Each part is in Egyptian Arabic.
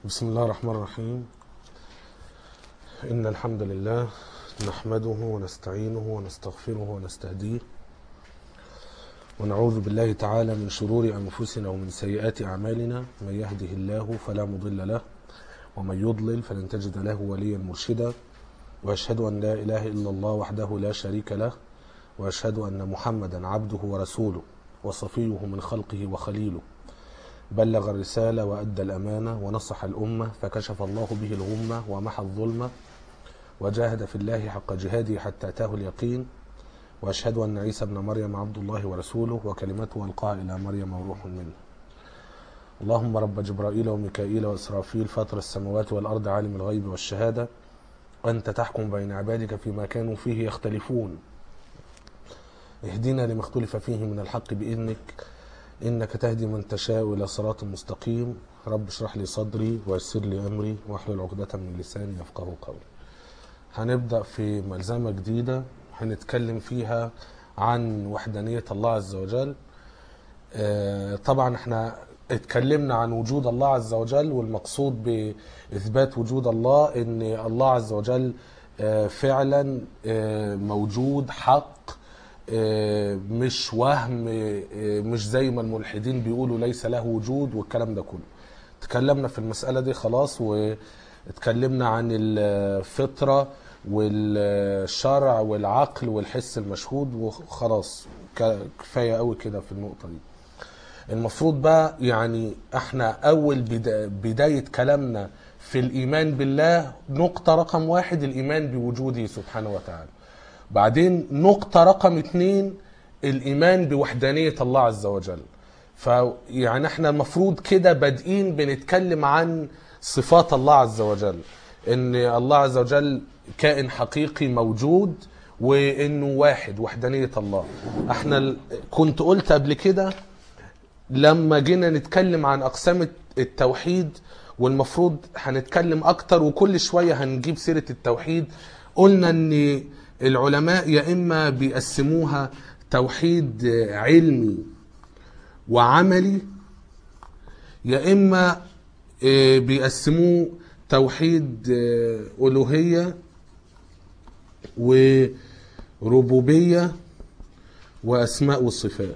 بسم الله الرحمن الرحيم إن الحمد لله نحمده ونستعينه ونستغفره ونستهديه ونعوذ بالله تعالى من شرور أنفسنا ومن سيئات أعمالنا من يهده الله فلا مضل له ومن يضلل فلن تجد له وليا مرشدا وأشهد أن لا إله إلا الله وحده لا شريك له وأشهد أن محمدا عبده ورسوله وصفيه من خلقه وخليله بلغ الرسالة وأدى الأمانة ونصح الأمة فكشف الله به الغمة ومحى الظلمة وجاهد في الله حق جهاده حتى أتاه اليقين وأشهد أن عيسى ابن مريم عبد الله ورسوله وكلمته ألقاها إلى مريم وروح منه اللهم رب جبرائيل وميكائيل وإسرافيل فاطر السماوات والأرض عالم الغيب والشهادة أنت تحكم بين عبادك فيما كانوا فيه يختلفون اهدنا لما اختلف فيه من الحق بإذنك إنك تهدي من تشاء إلى صراط مستقيم رب اشرح لي صدري ويسر لي أمري واحلل عقدة من لساني يفقه قولي هنبدأ في ملزمة جديدة هنتكلم فيها عن وحدانية الله عز وجل آه، طبعا احنا اتكلمنا عن وجود الله عز وجل والمقصود بإثبات وجود الله ان الله عز وجل آه، فعلا آه، موجود حق آه، مش وهم آه، مش زي ما الملحدين بيقولوا ليس له وجود والكلام ده كله تكلمنا في المسألة دي خلاص واتكلمنا عن الفطرة والشرع والعقل والحس المشهود وخلاص ك- كفاية قوي كده في النقطة دي المفروض بقى يعني احنا اول بدا- بداية كلامنا في الايمان بالله نقطة رقم واحد الايمان بوجوده سبحانه وتعالى بعدين نقطة رقم اتنين الإيمان بوحدانية الله عز وجل فيعني احنا المفروض كده بادئين بنتكلم عن صفات الله عز وجل ان الله عز وجل كائن حقيقي موجود وانه واحد وحدانية الله احنا ال- كنت قلت قبل كده لما جينا نتكلم عن اقسام التوحيد والمفروض هنتكلم اكتر وكل شويه هنجيب سيره التوحيد قلنا ان العلماء يا اما بيقسموها توحيد علمي وعملي يا اما آه، بيقسموه توحيد آه، الوهيه وربوبيه واسماء وصفات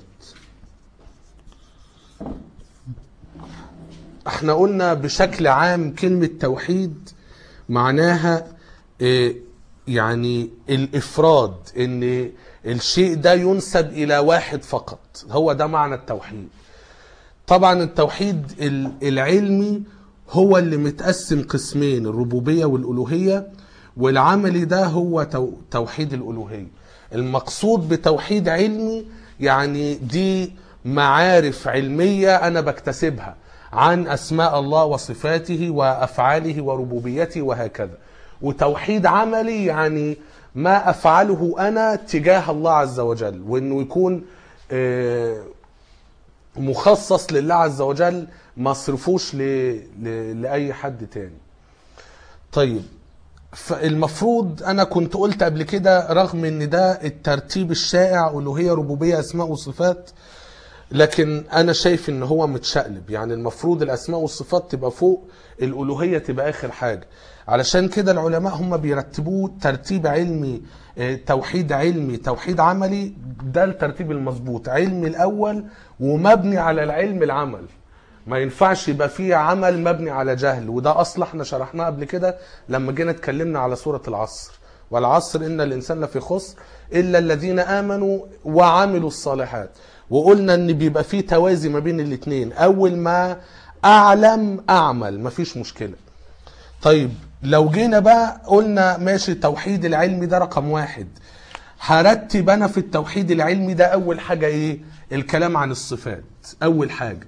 احنا قلنا بشكل عام كلمة توحيد معناها اه، يعني الافراد ان الشيء ده ينسب الى واحد فقط هو ده معنى التوحيد طبعا التوحيد ال- العلمي هو اللي متقسم قسمين الربوبية والألوهية والعملي ده هو تو- توحيد الألوهية المقصود بتوحيد علمي يعني دي معارف علمية أنا بكتسبها عن أسماء الله وصفاته وأفعاله وربوبيته وهكذا وتوحيد عملي يعني ما أفعله أنا تجاه الله عز وجل وإنه يكون آه، مخصص لله عز وجل ما صرفوش ل... ل... لأي حد تاني طيب فالمفروض انا كنت قلت قبل كده رغم ان ده الترتيب الشائع الوهيه ربوبيه اسماء وصفات لكن انا شايف ان هو متشقلب يعني المفروض الاسماء والصفات تبقى فوق الالوهيه تبقى اخر حاجه علشان كده العلماء هم بيرتبوه ترتيب علمي آه، توحيد علمي توحيد عملي ده الترتيب المظبوط علمي الاول ومبني على العلم العمل ما ينفعش يبقى فيه عمل مبني على جهل وده اصلا احنا شرحناه قبل كده لما جينا اتكلمنا على سوره العصر والعصر ان الانسان لفي خسر الا الذين امنوا وعملوا الصالحات وقلنا ان بيبقى فيه توازي ما بين الاثنين اول ما اعلم اعمل مفيش مشكله طيب لو جينا بقى قلنا ماشي التوحيد العلمي ده رقم واحد هرتب انا في التوحيد العلمي ده اول حاجه ايه الكلام عن الصفات اول حاجه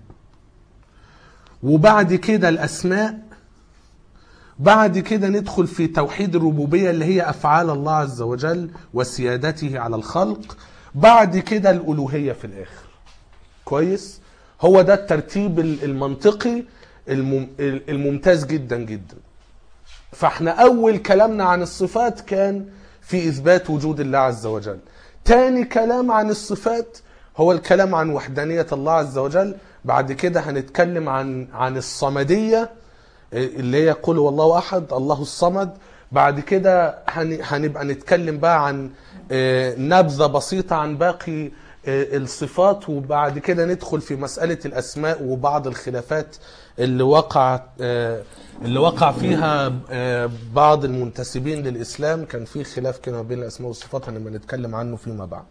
وبعد كده الاسماء بعد كده ندخل في توحيد الربوبيه اللي هي افعال الله عز وجل وسيادته على الخلق بعد كده الالوهيه في الاخر كويس هو ده الترتيب المنطقي المم- الممتاز جدا جدا فاحنا اول كلامنا عن الصفات كان في اثبات وجود الله عز وجل تاني كلام عن الصفات هو الكلام عن وحدانية الله عز وجل بعد كده هنتكلم عن عن الصمدية اللي هي قل هو الله احد الله الصمد بعد كده هن- هنبقى نتكلم بقى عن آه، نبذه بسيطه عن باقي آه، الصفات وبعد كده ندخل في مساله الاسماء وبعض الخلافات اللي وقع آه، اللي وقع فيها آه، بعض المنتسبين للاسلام كان في خلاف كده ما بين الاسماء والصفات هنبقى نتكلم عنه فيما بعد.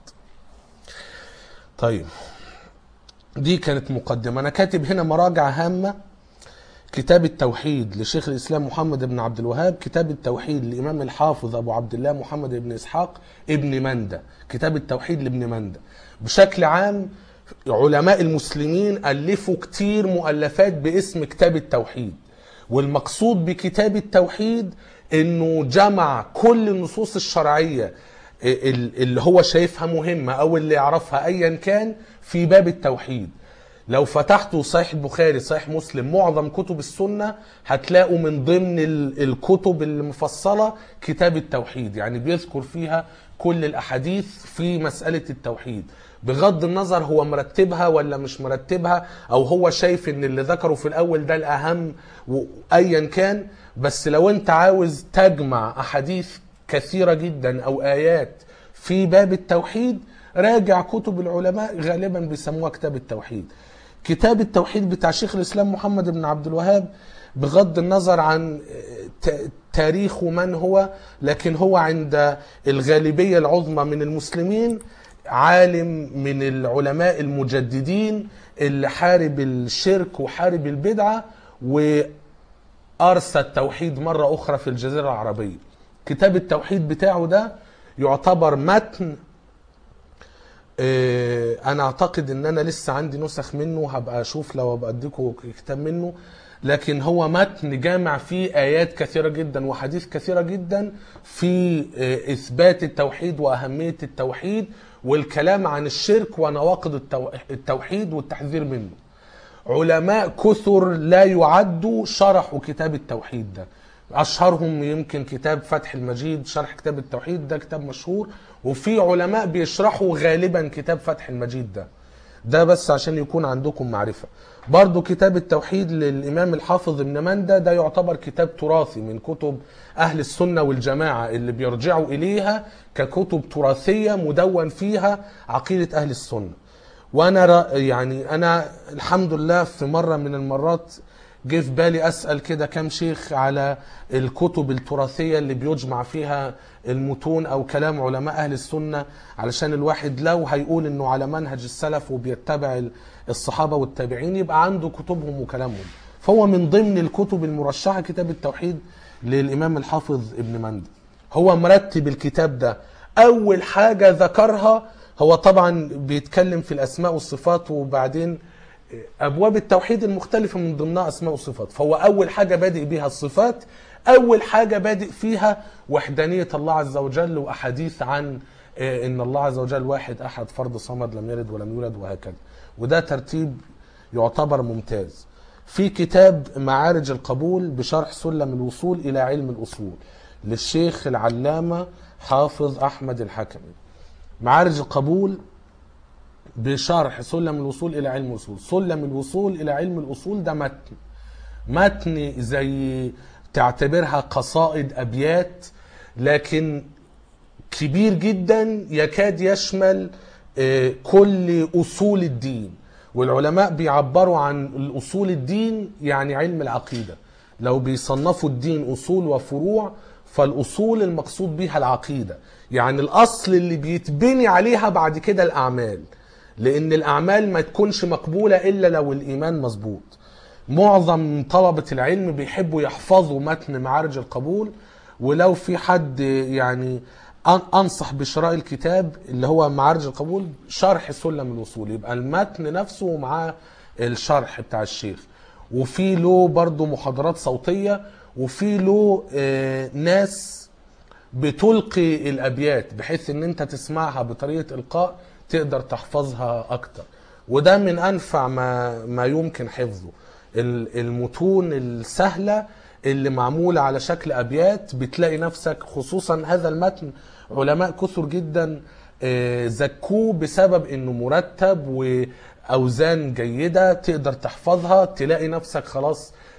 طيب دي كانت مقدمه انا كاتب هنا مراجع هامه كتاب التوحيد لشيخ الاسلام محمد بن عبد الوهاب كتاب التوحيد للامام الحافظ ابو عبد الله محمد بن اسحاق ابن مندى كتاب التوحيد لابن مندى بشكل عام علماء المسلمين الفوا كتير مؤلفات باسم كتاب التوحيد والمقصود بكتاب التوحيد انه جمع كل النصوص الشرعيه ال- اللي هو شايفها مهمه او اللي يعرفها ايا كان في باب التوحيد لو فتحتوا صحيح البخاري صحيح مسلم معظم كتب السنة هتلاقوا من ضمن ال- الكتب المفصلة كتاب التوحيد يعني بيذكر فيها كل الأحاديث في مسألة التوحيد بغض النظر هو مرتبها ولا مش مرتبها أو هو شايف إن اللي ذكره في الأول ده الأهم وأيا كان بس لو أنت عاوز تجمع أحاديث كثيرة جدا أو آيات في باب التوحيد راجع كتب العلماء غالبا بيسموها كتاب التوحيد كتاب التوحيد بتاع شيخ الاسلام محمد بن عبد الوهاب بغض النظر عن ت- تاريخه من هو لكن هو عند الغالبيه العظمى من المسلمين عالم من العلماء المجددين اللي حارب الشرك وحارب البدعه وارسى التوحيد مره اخرى في الجزيره العربيه كتاب التوحيد بتاعه ده يعتبر متن آه، انا اعتقد ان انا لسه عندي نسخ منه هبقى اشوف لو ابقى اديكم كتاب منه لكن هو متن جامع فيه ايات كثيره جدا وحديث كثيره جدا في آه، اثبات التوحيد واهميه التوحيد والكلام عن الشرك ونواقض التو- التوحيد والتحذير منه علماء كثر لا يعدوا شرحوا كتاب التوحيد ده اشهرهم يمكن كتاب فتح المجيد شرح كتاب التوحيد ده كتاب مشهور وفي علماء بيشرحوا غالبا كتاب فتح المجيد ده ده بس عشان يكون عندكم معرفة برضو كتاب التوحيد للإمام الحافظ ابن مندى ده يعتبر كتاب تراثي من كتب أهل السنة والجماعة اللي بيرجعوا إليها ككتب تراثية مدون فيها عقيدة أهل السنة وانا را- يعني انا الحمد لله في مره من المرات جه في بالي اسال كده كام شيخ على الكتب التراثيه اللي بيجمع فيها المتون او كلام علماء اهل السنه علشان الواحد لو هيقول انه على منهج السلف وبيتبع ال- الصحابه والتابعين يبقى عنده كتبهم وكلامهم فهو من ضمن الكتب المرشحه كتاب التوحيد للامام الحافظ ابن مندى هو مرتب الكتاب ده اول حاجه ذكرها هو طبعا بيتكلم في الاسماء والصفات وبعدين ابواب التوحيد المختلفه من ضمنها اسماء وصفات فهو اول حاجه بادئ بيها الصفات اول حاجه بادئ فيها وحدانيه الله عز وجل واحاديث عن آه، ان الله عز وجل واحد احد فرد صمد لم يلد ولم يولد وهكذا وده ترتيب يعتبر ممتاز في كتاب معارج القبول بشرح سلم الوصول الى علم الاصول للشيخ العلامه حافظ احمد الحكمي معارج القبول بشرح سلم الوصول الى علم الاصول سلم الوصول الى علم الاصول ده متن متن زي تعتبرها قصائد ابيات لكن كبير جدا يكاد يشمل آه، كل اصول الدين والعلماء بيعبروا عن الاصول الدين يعني علم العقيده لو بيصنفوا الدين اصول وفروع فالاصول المقصود بها العقيده يعني الاصل اللي بيتبني عليها بعد كده الاعمال لان الاعمال ما تكونش مقبوله الا لو الايمان مظبوط معظم طلبه العلم بيحبوا يحفظوا متن معارج القبول ولو في حد يعني أن- انصح بشراء الكتاب اللي هو معارج القبول شرح سلم الوصول يبقى المتن نفسه ومعاه الشرح بتاع الشيخ وفي له برضه محاضرات صوتيه وفي له آه، ناس بتلقي الابيات بحيث ان انت تسمعها بطريقه القاء تقدر تحفظها اكتر وده من انفع ما ما يمكن حفظه ال- المتون السهله اللي معموله على شكل ابيات بتلاقي نفسك خصوصا هذا المتن علماء كثر جدا آه، زكوه بسبب انه مرتب واوزان جيده تقدر تحفظها تلاقي نفسك خلاص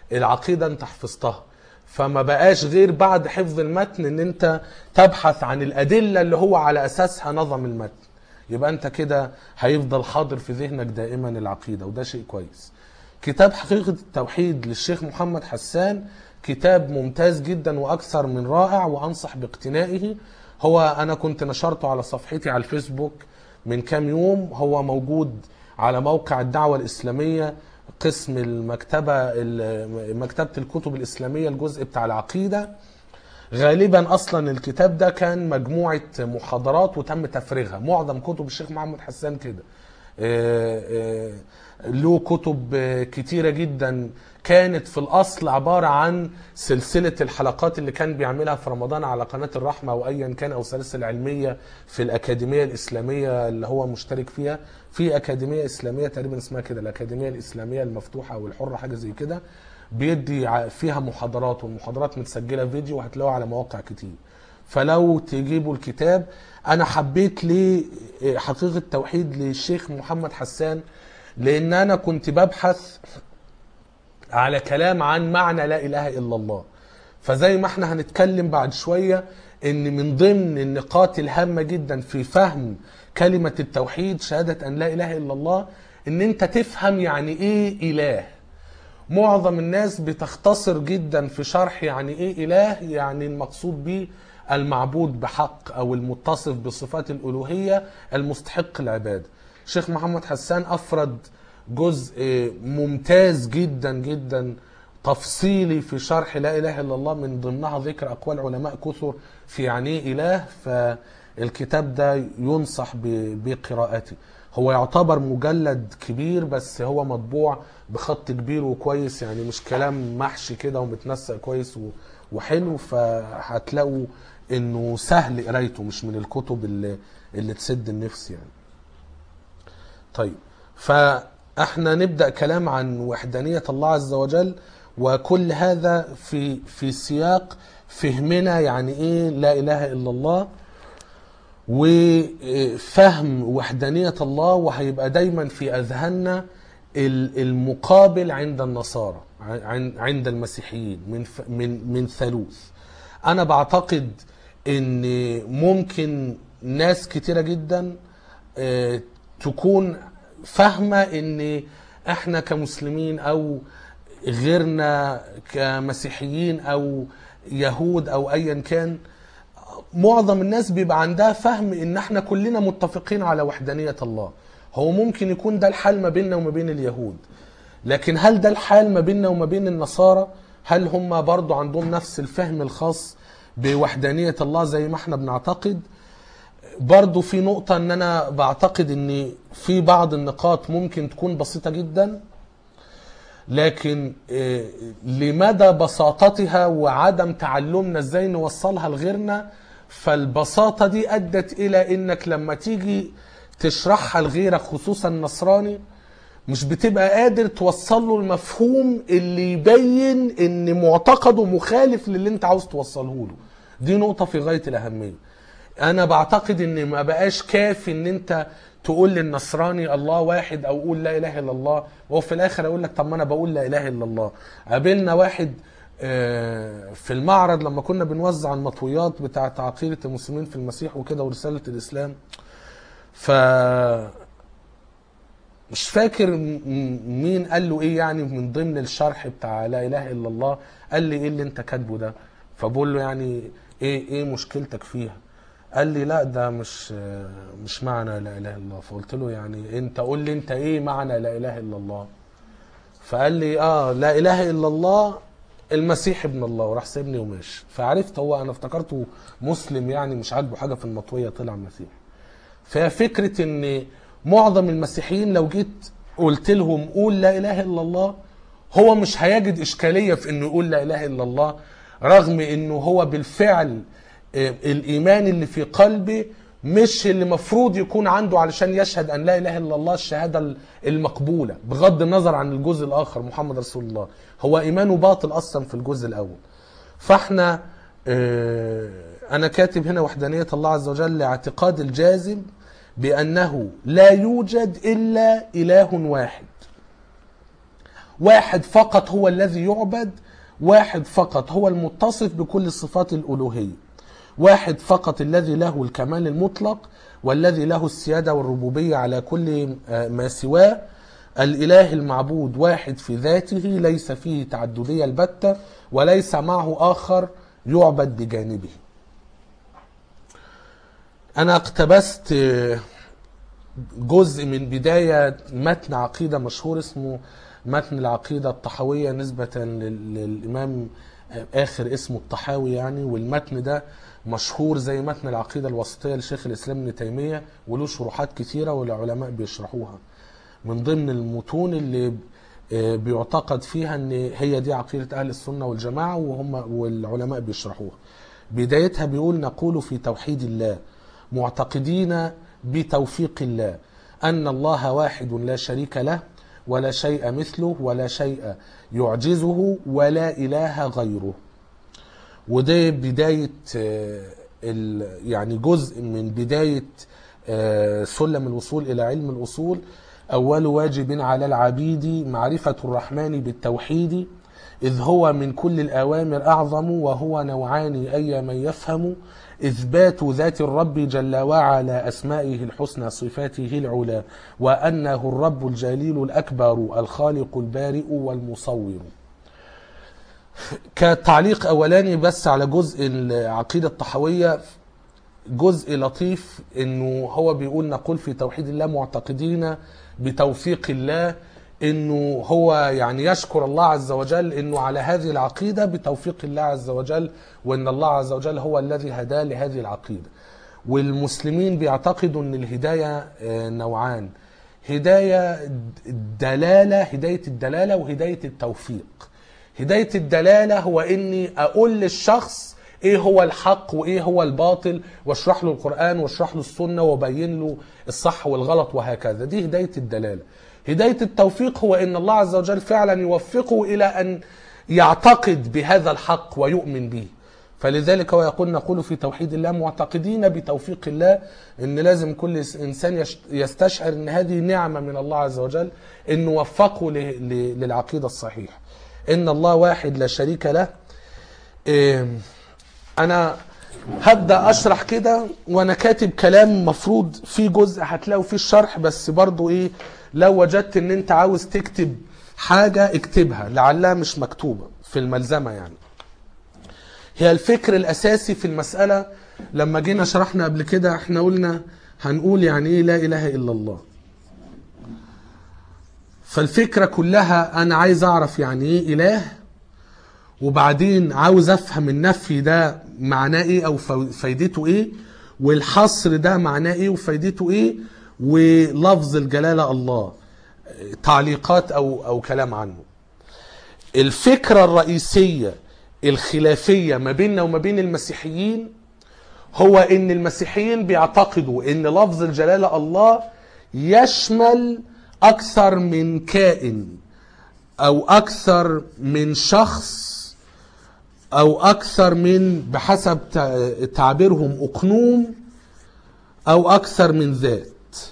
العقيده انت حفظتها فما بقاش غير بعد حفظ المتن ان انت تبحث عن الادله اللي هو على اساسها نظم المتن يبقى انت كده هيفضل حاضر في ذهنك دائما العقيده وده شيء كويس كتاب حقيقه التوحيد للشيخ محمد حسان كتاب ممتاز جدا واكثر من رائع وانصح باقتنائه هو انا كنت نشرته على صفحتي على الفيسبوك من كام يوم هو موجود على موقع الدعوه الاسلاميه قسم المكتبه ال- مكتبه الكتب الاسلاميه الجزء بتاع العقيده غالبا اصلا الكتاب ده كان مجموعه محاضرات وتم تفريغها معظم كتب الشيخ محمد حسان كده آه، آه، له كتب آه، كتيره جدا كانت في الاصل عباره عن سلسله الحلقات اللي كان بيعملها في رمضان على قناه الرحمه او ايا كان او سلاسل علميه في الاكاديميه الاسلاميه اللي هو مشترك فيها في اكاديميه اسلاميه تقريبا اسمها كده الاكاديميه الاسلاميه المفتوحه او الحره حاجه زي كده بيدي ع- فيها محاضرات والمحاضرات متسجله فيديو وهتلاقوها على مواقع كتير فلو تجيبوا الكتاب انا حبيت ليه حقيقه التوحيد للشيخ محمد حسان لان انا كنت ببحث على كلام عن معنى لا اله الا الله فزي ما احنا هنتكلم بعد شويه ان من ضمن النقاط الهامه جدا في فهم كلمه التوحيد شهاده ان لا اله الا الله ان انت تفهم يعني ايه اله معظم الناس بتختصر جدا في شرح يعني ايه اله يعني المقصود به المعبود بحق او المتصف بصفات الالوهيه المستحق العباده شيخ محمد حسان افرد جزء ممتاز جدا جدا تفصيلي في شرح لا اله الا الله من ضمنها ذكر اقوال علماء كثر في يعني ايه اله فالكتاب ده ينصح ب- بقراءته هو يعتبر مجلد كبير بس هو مطبوع بخط كبير وكويس يعني مش كلام محشي كده ومتنسق كويس و- وحلو فهتلاقوا انه سهل قرايته مش من الكتب اللي اللي تسد النفس يعني طيب فاحنا نبدا كلام عن وحدانيه الله عز وجل وكل هذا في في سياق فهمنا يعني ايه لا اله الا الله وفهم وحدانيه الله وهيبقى دايما في اذهاننا ال- المقابل عند النصارى عن- عند المسيحيين من ف- من من ثالوث انا بعتقد ان ممكن ناس كتيره جدا آه، تكون فاهمه ان احنا كمسلمين او غيرنا كمسيحيين او يهود او ايا كان معظم الناس بيبقى عندها فهم ان احنا كلنا متفقين على وحدانية الله هو ممكن يكون ده الحال ما بيننا وما بين اليهود لكن هل ده الحال ما بيننا وما بين النصارى هل هم برضو عندهم نفس الفهم الخاص بوحدانية الله زي ما احنا بنعتقد برضو في نقطة ان انا بعتقد ان في بعض النقاط ممكن تكون بسيطة جدا لكن آه، لمدى بساطتها وعدم تعلمنا ازاي نوصلها لغيرنا فالبساطة دي ادت الى انك لما تيجي تشرحها لغيرك خصوصا النصراني مش بتبقى قادر توصل له المفهوم اللي يبين ان معتقده مخالف للي انت عاوز توصله له دي نقطة في غاية الأهمية انا بعتقد ان ما بقاش كافي ان انت تقول للنصراني الله واحد او قول لا اله الا الله وهو في الاخر اقول لك طب ما انا بقول لا اله الا الله قابلنا واحد آه، في المعرض لما كنا بنوزع المطويات بتاعه عقيده المسلمين في المسيح وكده ورساله الاسلام ف مش فاكر م- م- مين قال له ايه يعني من ضمن الشرح بتاع لا اله الا الله قال لي ايه اللي انت كاتبه ده فبقول له يعني ايه ايه مشكلتك فيها قال لي لا ده مش مش معنى لا اله الا الله فقلت له يعني انت قول لي انت ايه معنى لا اله الا الله فقال لي اه لا اله الا الله المسيح ابن الله وراح سيبني وماشي فعرفت هو انا افتكرته مسلم يعني مش عاجبه حاجه في المطويه طلع مسيح فهي فكره ان معظم المسيحيين لو جيت قلت لهم قول لا اله الا الله هو مش هيجد اشكاليه في انه يقول لا اله الا الله رغم انه هو بالفعل آه، الايمان اللي في قلبه مش اللي مفروض يكون عنده علشان يشهد ان لا اله الا الله الشهاده المقبوله بغض النظر عن الجزء الاخر محمد رسول الله هو ايمانه باطل اصلا في الجزء الاول فاحنا آه، انا كاتب هنا وحدانيه الله عز وجل لاعتقاد الجازم بانه لا يوجد الا اله واحد واحد فقط هو الذي يعبد واحد فقط هو المتصف بكل صفات الألوهية واحد فقط الذي له الكمال المطلق والذي له السيادة والربوبية على كل آه، ما سواه الإله المعبود واحد في ذاته ليس فيه تعددية البتة وليس معه آخر يعبد بجانبه أنا اقتبست آه، جزء من بداية متن عقيدة مشهور اسمه متن العقيدة الطحاوية نسبة لل- للإمام آخر اسمه الطحاوي يعني والمتن ده مشهور زي متن العقيدة الوسطية لشيخ الإسلام ابن تيمية وله شروحات كتيرة والعلماء بيشرحوها من ضمن المتون اللي آه، بيعتقد فيها ان هي دي عقيدة اهل السنة والجماعة وهم والعلماء بيشرحوها بدايتها بيقول نقول في توحيد الله معتقدين بتوفيق الله ان الله واحد لا شريك له ولا شيء مثله ولا شيء يعجزه ولا اله غيره وده بداية آه، ال- يعني جزء من بداية آه، سلم الوصول إلى علم الأصول أول واجب على العبيد معرفة الرحمن بالتوحيد إذ هو من كل الأوامر أعظم وهو نوعان أي من يفهم إثبات ذات الرب جل وعلا أسمائه الحسنى صفاته العلى وأنه الرب الجليل الأكبر الخالق البارئ والمصور كتعليق اولاني بس على جزء العقيده الطحويه جزء لطيف انه هو بيقول نقول في توحيد الله معتقدين بتوفيق الله انه هو يعني يشكر الله عز وجل انه على هذه العقيده بتوفيق الله عز وجل وان الله عز وجل هو الذي هداه لهذه العقيده والمسلمين بيعتقدوا ان الهدايه آه، نوعان هدايه دلاله هدايه الدلاله وهدايه التوفيق هداية الدلالة هو اني اقول للشخص ايه هو الحق وايه هو الباطل واشرح له القرآن واشرح له السنة وابين له الصح والغلط وهكذا دي هداية الدلالة هداية التوفيق هو ان الله عز وجل فعلا يوفقه الى ان يعتقد بهذا الحق ويؤمن به فلذلك هو يقول نقول في توحيد الله معتقدين بتوفيق الله ان لازم كل انسان يش- يستشعر ان هذه نعمه من الله عز وجل انه وفقه ل- ل- للعقيده الصحيحه ان الله واحد لا شريك له إيه، انا هبدا اشرح كده وانا كاتب كلام مفروض في جزء هتلاقوا فيه الشرح بس برضو ايه لو وجدت ان انت عاوز تكتب حاجه اكتبها لعلها مش مكتوبه في الملزمه يعني هي الفكر الاساسي في المساله لما جينا شرحنا قبل كده احنا قلنا هنقول يعني ايه لا اله الا الله فالفكره كلها انا عايز اعرف يعني ايه اله وبعدين عاوز افهم النفي ده معناه ايه او فو- فايدته ايه والحصر ده معناه ايه وفايدته ايه ولفظ الجلاله الله تعليقات او او كلام عنه الفكره الرئيسيه الخلافيه ما بيننا وما بين المسيحيين هو ان المسيحيين بيعتقدوا ان لفظ الجلاله الله يشمل اكثر من كائن او اكثر من شخص او اكثر من بحسب تع- تعبيرهم اقنوم او اكثر من ذات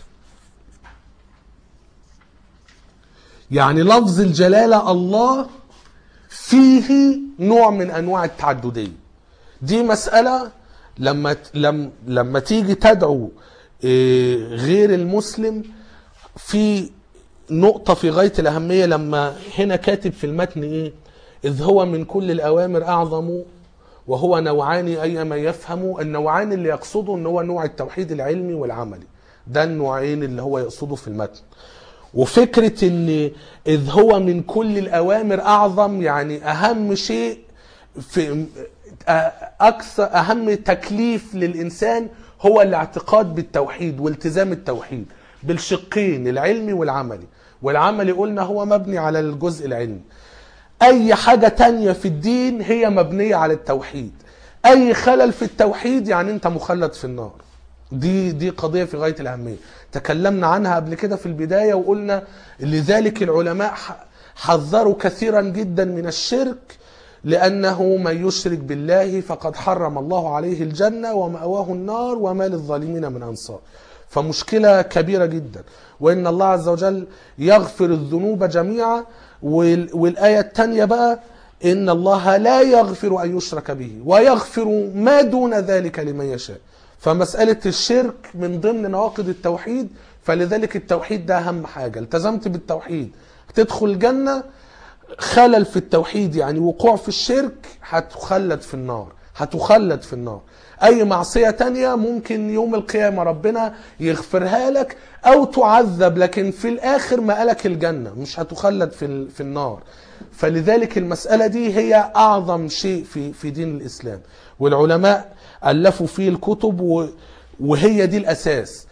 يعني لفظ الجلاله الله فيه نوع من انواع التعدديه دي مساله لما لما لما تيجي تدعو إيه، غير المسلم في نقطة في غاية الأهمية لما هنا كاتب في المتن إيه إذ هو من كل الأوامر أعظم وهو نوعان أي ما يفهم النوعان اللي يقصده أن هو نوع التوحيد العلمي والعملي ده النوعين اللي هو يقصده في المتن وفكرة ان اذ هو من كل الاوامر اعظم يعني اهم شيء في اكثر اهم تكليف للانسان هو الاعتقاد بالتوحيد والتزام التوحيد بالشقين العلمي والعملي والعملي قلنا هو مبني على الجزء العلمي اي حاجة تانية في الدين هي مبنية على التوحيد اي خلل في التوحيد يعني انت مخلد في النار دي دي قضية في غاية الأهمية تكلمنا عنها قبل كده في البداية وقلنا لذلك العلماء ح- حذروا كثيرا جدا من الشرك لأنه من يشرك بالله فقد حرم الله عليه الجنة ومأواه النار وما للظالمين من أنصار فمشكلة كبيرة جدا وإن الله عز وجل يغفر الذنوب جميعا وال- والآية الثانية بقى إن الله لا يغفر أن يشرك به ويغفر ما دون ذلك لمن يشاء فمسألة الشرك من ضمن نواقض التوحيد فلذلك التوحيد ده أهم حاجة التزمت بالتوحيد تدخل الجنة خلل في التوحيد يعني وقوع في الشرك هتخلد في النار هتخلد في النار اي معصية تانية ممكن يوم القيامة ربنا يغفرها لك او تعذب لكن في الاخر مقالك الجنة مش هتخلد في, ال- في النار فلذلك المسألة دي هي اعظم شيء في, في دين الاسلام والعلماء الفوا فيه الكتب و- وهي دي الاساس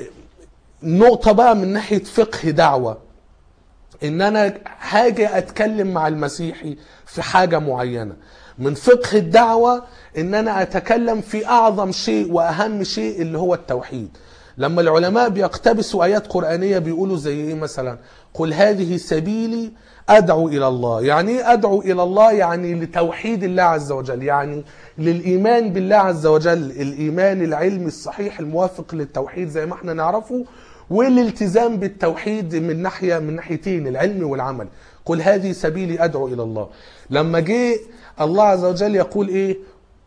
نقطة بقى من ناحية فقه دعوة ان انا حاجة اتكلم مع المسيحي في حاجة معينة من فقه الدعوة ان انا اتكلم في اعظم شيء واهم شيء اللي هو التوحيد لما العلماء بيقتبسوا ايات قرآنية بيقولوا زي ايه مثلا قل هذه سبيلي ادعو الى الله يعني ايه ادعو الى الله يعني لتوحيد الله عز وجل يعني للايمان بالله عز وجل الايمان العلمي الصحيح الموافق للتوحيد زي ما احنا نعرفه والالتزام بالتوحيد من ناحيه من ناحيتين العلم والعمل قل هذه سبيلي ادعو الى الله لما جه الله عز وجل يقول ايه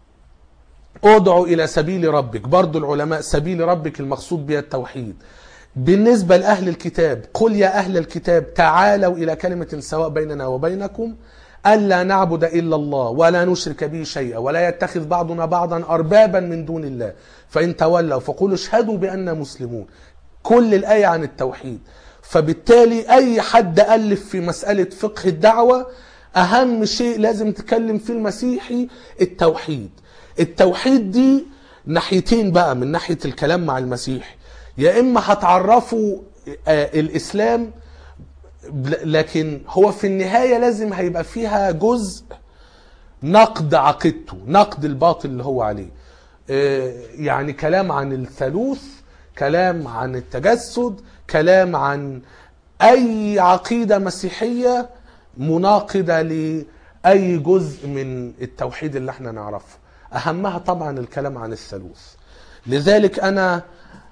ادعو الى سبيل ربك برضو العلماء سبيل ربك المقصود بها التوحيد بالنسبة لأهل الكتاب قل يا أهل الكتاب تعالوا إلى كلمة سواء بيننا وبينكم ألا نعبد إلا الله ولا نشرك به شيئا ولا يتخذ بعضنا بعضا أربابا من دون الله فإن تولوا فقولوا اشهدوا بأننا مسلمون كل الآية عن التوحيد فبالتالي أي حد ألف في مسألة فقه الدعوة أهم شيء لازم تكلم فيه المسيحي التوحيد التوحيد دي ناحيتين بقى من ناحية الكلام مع المسيحي يا إما هتعرفوا آه، الإسلام لكن هو في النهاية لازم هيبقى فيها جزء نقد عقيدته نقد الباطل اللي هو عليه آه، يعني كلام عن الثالوث كلام عن التجسد كلام عن أي عقيدة مسيحية مناقضة لأي جزء من التوحيد اللي احنا نعرفه أهمها طبعا الكلام عن الثالوث لذلك أنا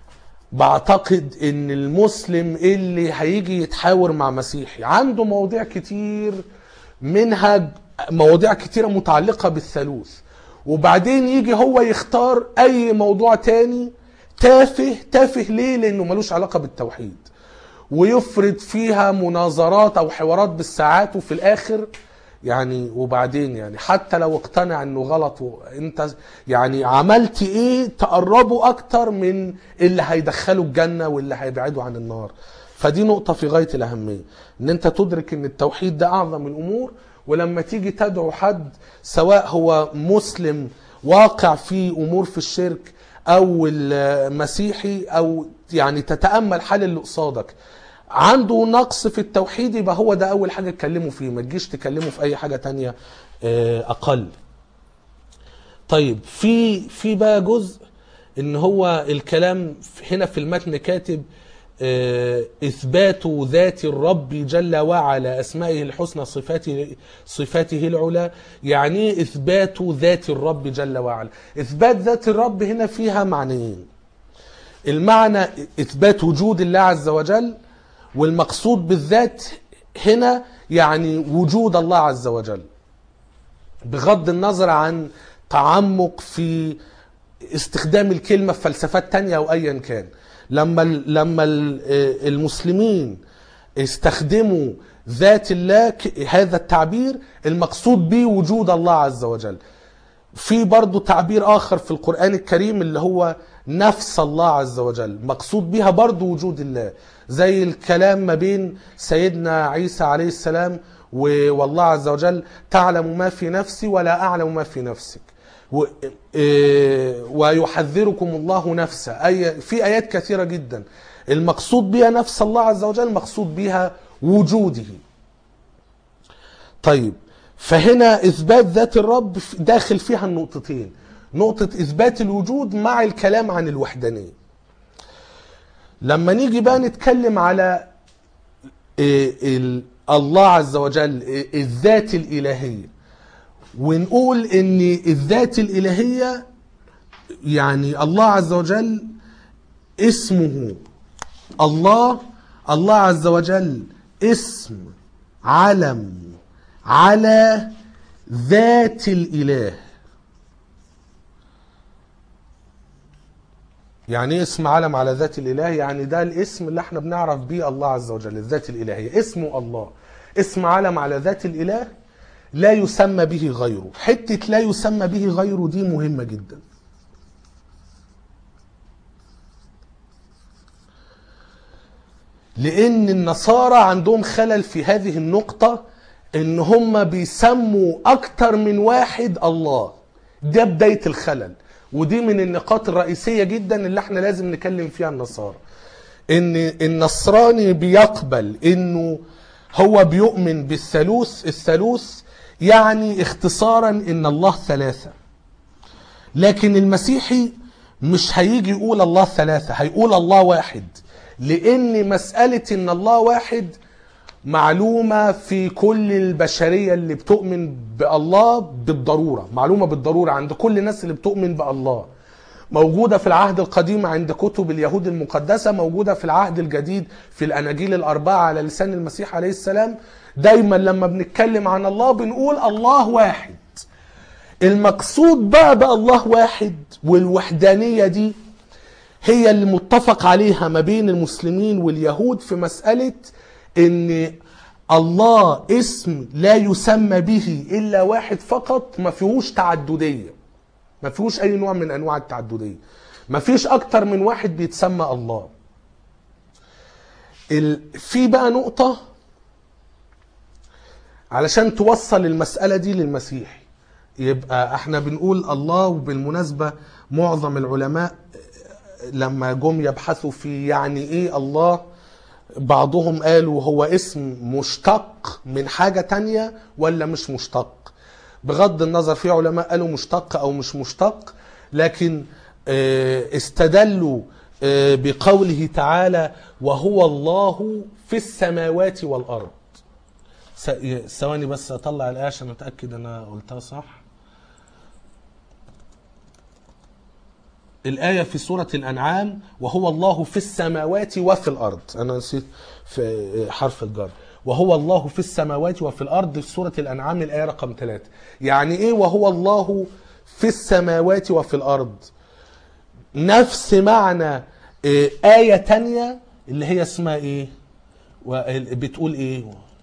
بعتقد ان المسلم اللي هيجي يتحاور مع مسيحي عنده مواضيع كتير منها مواضيع كتيرة متعلقة بالثالوث وبعدين يجي هو يختار اي موضوع تاني تافه تافه ليه لانه ملوش علاقة بالتوحيد ويفرض فيها مناظرات او حوارات بالساعات وفي الاخر يعني وبعدين يعني حتى لو اقتنع انه غلط و- انت يعني عملت ايه تقربه اكتر من اللي هيدخله الجنه واللي هيبعده عن النار فدي نقطه في غايه الاهميه ان انت تدرك ان التوحيد ده اعظم الامور ولما تيجي تدعو حد سواء هو مسلم واقع في امور في الشرك او المسيحي او يعني تتامل حال اللي قصادك عنده نقص في التوحيد يبقى هو ده اول حاجه تكلمه فيه ما تجيش تكلمه في اي حاجه تانية آه، اقل طيب في في بقى جزء ان هو الكلام هنا في المتن كاتب آه، اثبات ذات الرب جل وعلا اسمائه الحسنى صفاته صفاته العلى يعني إيه اثبات ذات الرب جل وعلا اثبات ذات الرب هنا فيها معنيين المعنى اثبات وجود الله عز وجل والمقصود بالذات هنا يعني وجود الله عز وجل بغض النظر عن تعمق في استخدام الكلمة في فلسفات تانية أو أيا كان لما ال- لما ال- آه، المسلمين استخدموا ذات الله ك- هذا التعبير المقصود به وجود الله عز وجل في برضو تعبير آخر في القرآن الكريم اللي هو نفس الله عز وجل مقصود بها برضو وجود الله زي الكلام ما بين سيدنا عيسى عليه السلام و- والله عز وجل تعلم ما في نفسي ولا أعلم ما في نفسك و- إيه، ويحذركم الله نفسه أي في آيات كثيرة جدا المقصود بها نفس الله عز وجل مقصود بها وجوده طيب فهنا اثبات ذات الرب في- داخل فيها النقطتين نقطة اثبات الوجود مع الكلام عن الوحدانية لما نيجي بقى نتكلم على إيه، ال- الله عز وجل إيه، الذات الإلهية ونقول ان الذات الإلهية يعني الله عز وجل اسمه الله الله عز وجل اسم علم على ذات الاله يعني ايه اسم علم على ذات الاله يعني ده الاسم اللي احنا بنعرف بيه الله عز وجل الذات الالهيه اسمه الله اسم علم على ذات الاله لا يسمى به غيره حته لا يسمى به غيره دي مهمه جدا لان النصارى عندهم خلل في هذه النقطه ان هم بيسموا اكتر من واحد الله ده بدايه الخلل ودي من النقاط الرئيسيه جدا اللي احنا لازم نكلم فيها النصارى ان النصراني بيقبل انه هو بيؤمن بالثالوث الثالوث يعني اختصارا ان الله ثلاثه لكن المسيحي مش هيجي يقول الله ثلاثه هيقول الله واحد لان مساله ان الله واحد معلومه في كل البشريه اللي بتؤمن بالله بالضروره معلومه بالضروره عند كل الناس اللي بتؤمن بالله موجودة في العهد القديم عند كتب اليهود المقدسة موجودة في العهد الجديد في الأناجيل الأربعة على لسان المسيح عليه السلام دايما لما بنتكلم عن الله بنقول الله واحد المقصود بقى بالله واحد والوحدانية دي هي اللي متفق عليها ما بين المسلمين واليهود في مسألة ان الله اسم لا يسمى به الا واحد فقط ما فيهوش تعدديه ما فيهوش اي نوع من انواع التعدديه ما فيش اكتر من واحد بيتسمى الله ال... في بقى نقطه علشان توصل المساله دي للمسيحي يبقى احنا بنقول الله وبالمناسبه معظم العلماء لما جم يبحثوا في يعني ايه الله بعضهم قالوا هو اسم مشتق من حاجة تانية ولا مش مشتق بغض النظر في علماء قالوا مشتق او مش مشتق لكن استدلوا بقوله تعالى وهو الله في السماوات والارض ثواني بس اطلع الايه عشان اتاكد انا قلتها صح الآية في سورة الأنعام وهو الله في السماوات وفي الأرض أنا نسيت في حرف الجر وهو الله في السماوات وفي الأرض في سورة الأنعام الآية رقم ثلاثة يعني إيه وهو الله في السماوات وفي الأرض نفس معنى آية تانية اللي هي اسمها إيه بتقول إيه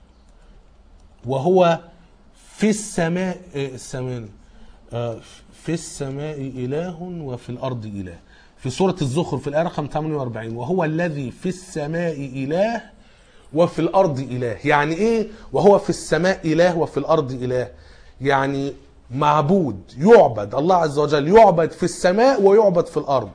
وهو في السماء السماء في السماء إله وفي الأرض إله في سورة الزخرف في الآية رقم 48 وهو الذي في السماء إله وفي الأرض إله يعني إيه وهو في السماء إله وفي الأرض إله يعني معبود يعبد الله عز وجل يعبد في السماء ويعبد في الأرض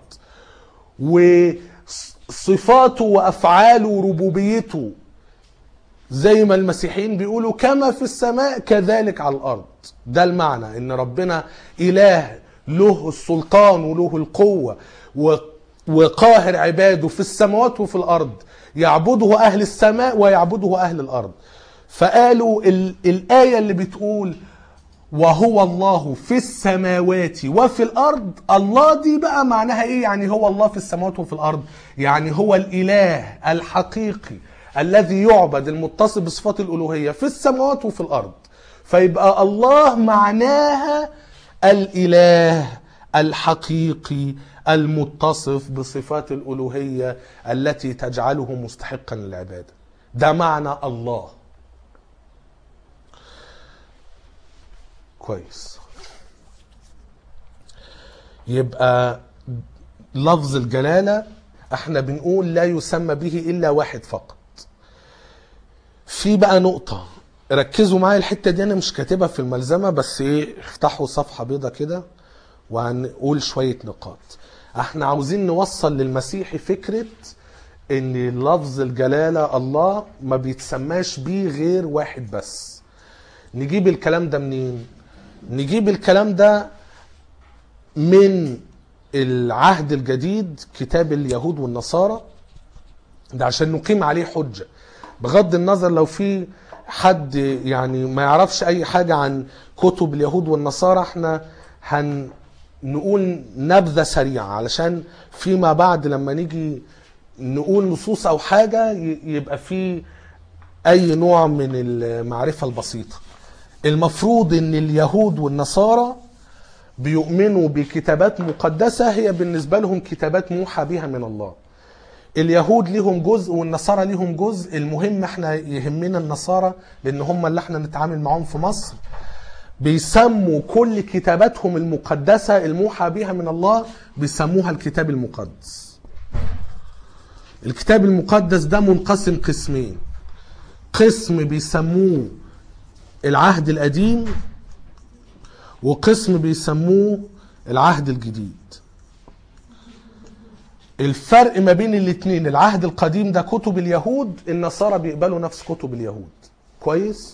وصفاته وأفعاله وربوبيته زي ما المسيحيين بيقولوا كما في السماء كذلك على الارض ده المعنى ان ربنا اله له السلطان وله القوه وقاهر عباده في السماوات وفي الارض يعبده اهل السماء ويعبده اهل الارض فقالوا ال- الايه اللي بتقول وهو الله في السماوات وفي الارض الله دي بقى معناها ايه يعني هو الله في السماوات وفي الارض يعني هو الاله الحقيقي الذي يعبد المتصف بصفات الالوهيه في السماوات وفي الارض فيبقى الله معناها الاله الحقيقي المتصف بصفات الالوهيه التي تجعله مستحقا للعباده ده معنى الله كويس يبقى لفظ الجلاله احنا بنقول لا يسمى به الا واحد فقط في بقى نقطة ركزوا معايا الحتة دي أنا مش كاتبها في الملزمة بس إيه افتحوا صفحة بيضة كده وهنقول شوية نقاط. احنا عاوزين نوصل للمسيحي فكرة إن لفظ الجلالة الله ما بيتسماش بيه غير واحد بس. نجيب الكلام ده منين؟ نجيب الكلام ده من العهد الجديد كتاب اليهود والنصارى ده عشان نقيم عليه حجه بغض النظر لو في حد يعني ما يعرفش اي حاجة عن كتب اليهود والنصارى احنا هنقول نبذة سريعة علشان فيما بعد لما نيجي نقول نصوص او حاجة يبقى في اي نوع من المعرفة البسيطة المفروض ان اليهود والنصارى بيؤمنوا بكتابات مقدسة هي بالنسبة لهم كتابات موحى بها من الله اليهود ليهم جزء والنصارى ليهم جزء المهم احنا يهمنا النصارى لان هم اللي احنا نتعامل معاهم في مصر بيسموا كل كتاباتهم المقدسة الموحى بها من الله بيسموها الكتاب المقدس الكتاب المقدس ده منقسم قسمين قسم بيسموه العهد القديم وقسم بيسموه العهد الجديد الفرق ما بين الاتنين العهد القديم ده كتب اليهود النصارى بيقبلوا نفس كتب اليهود كويس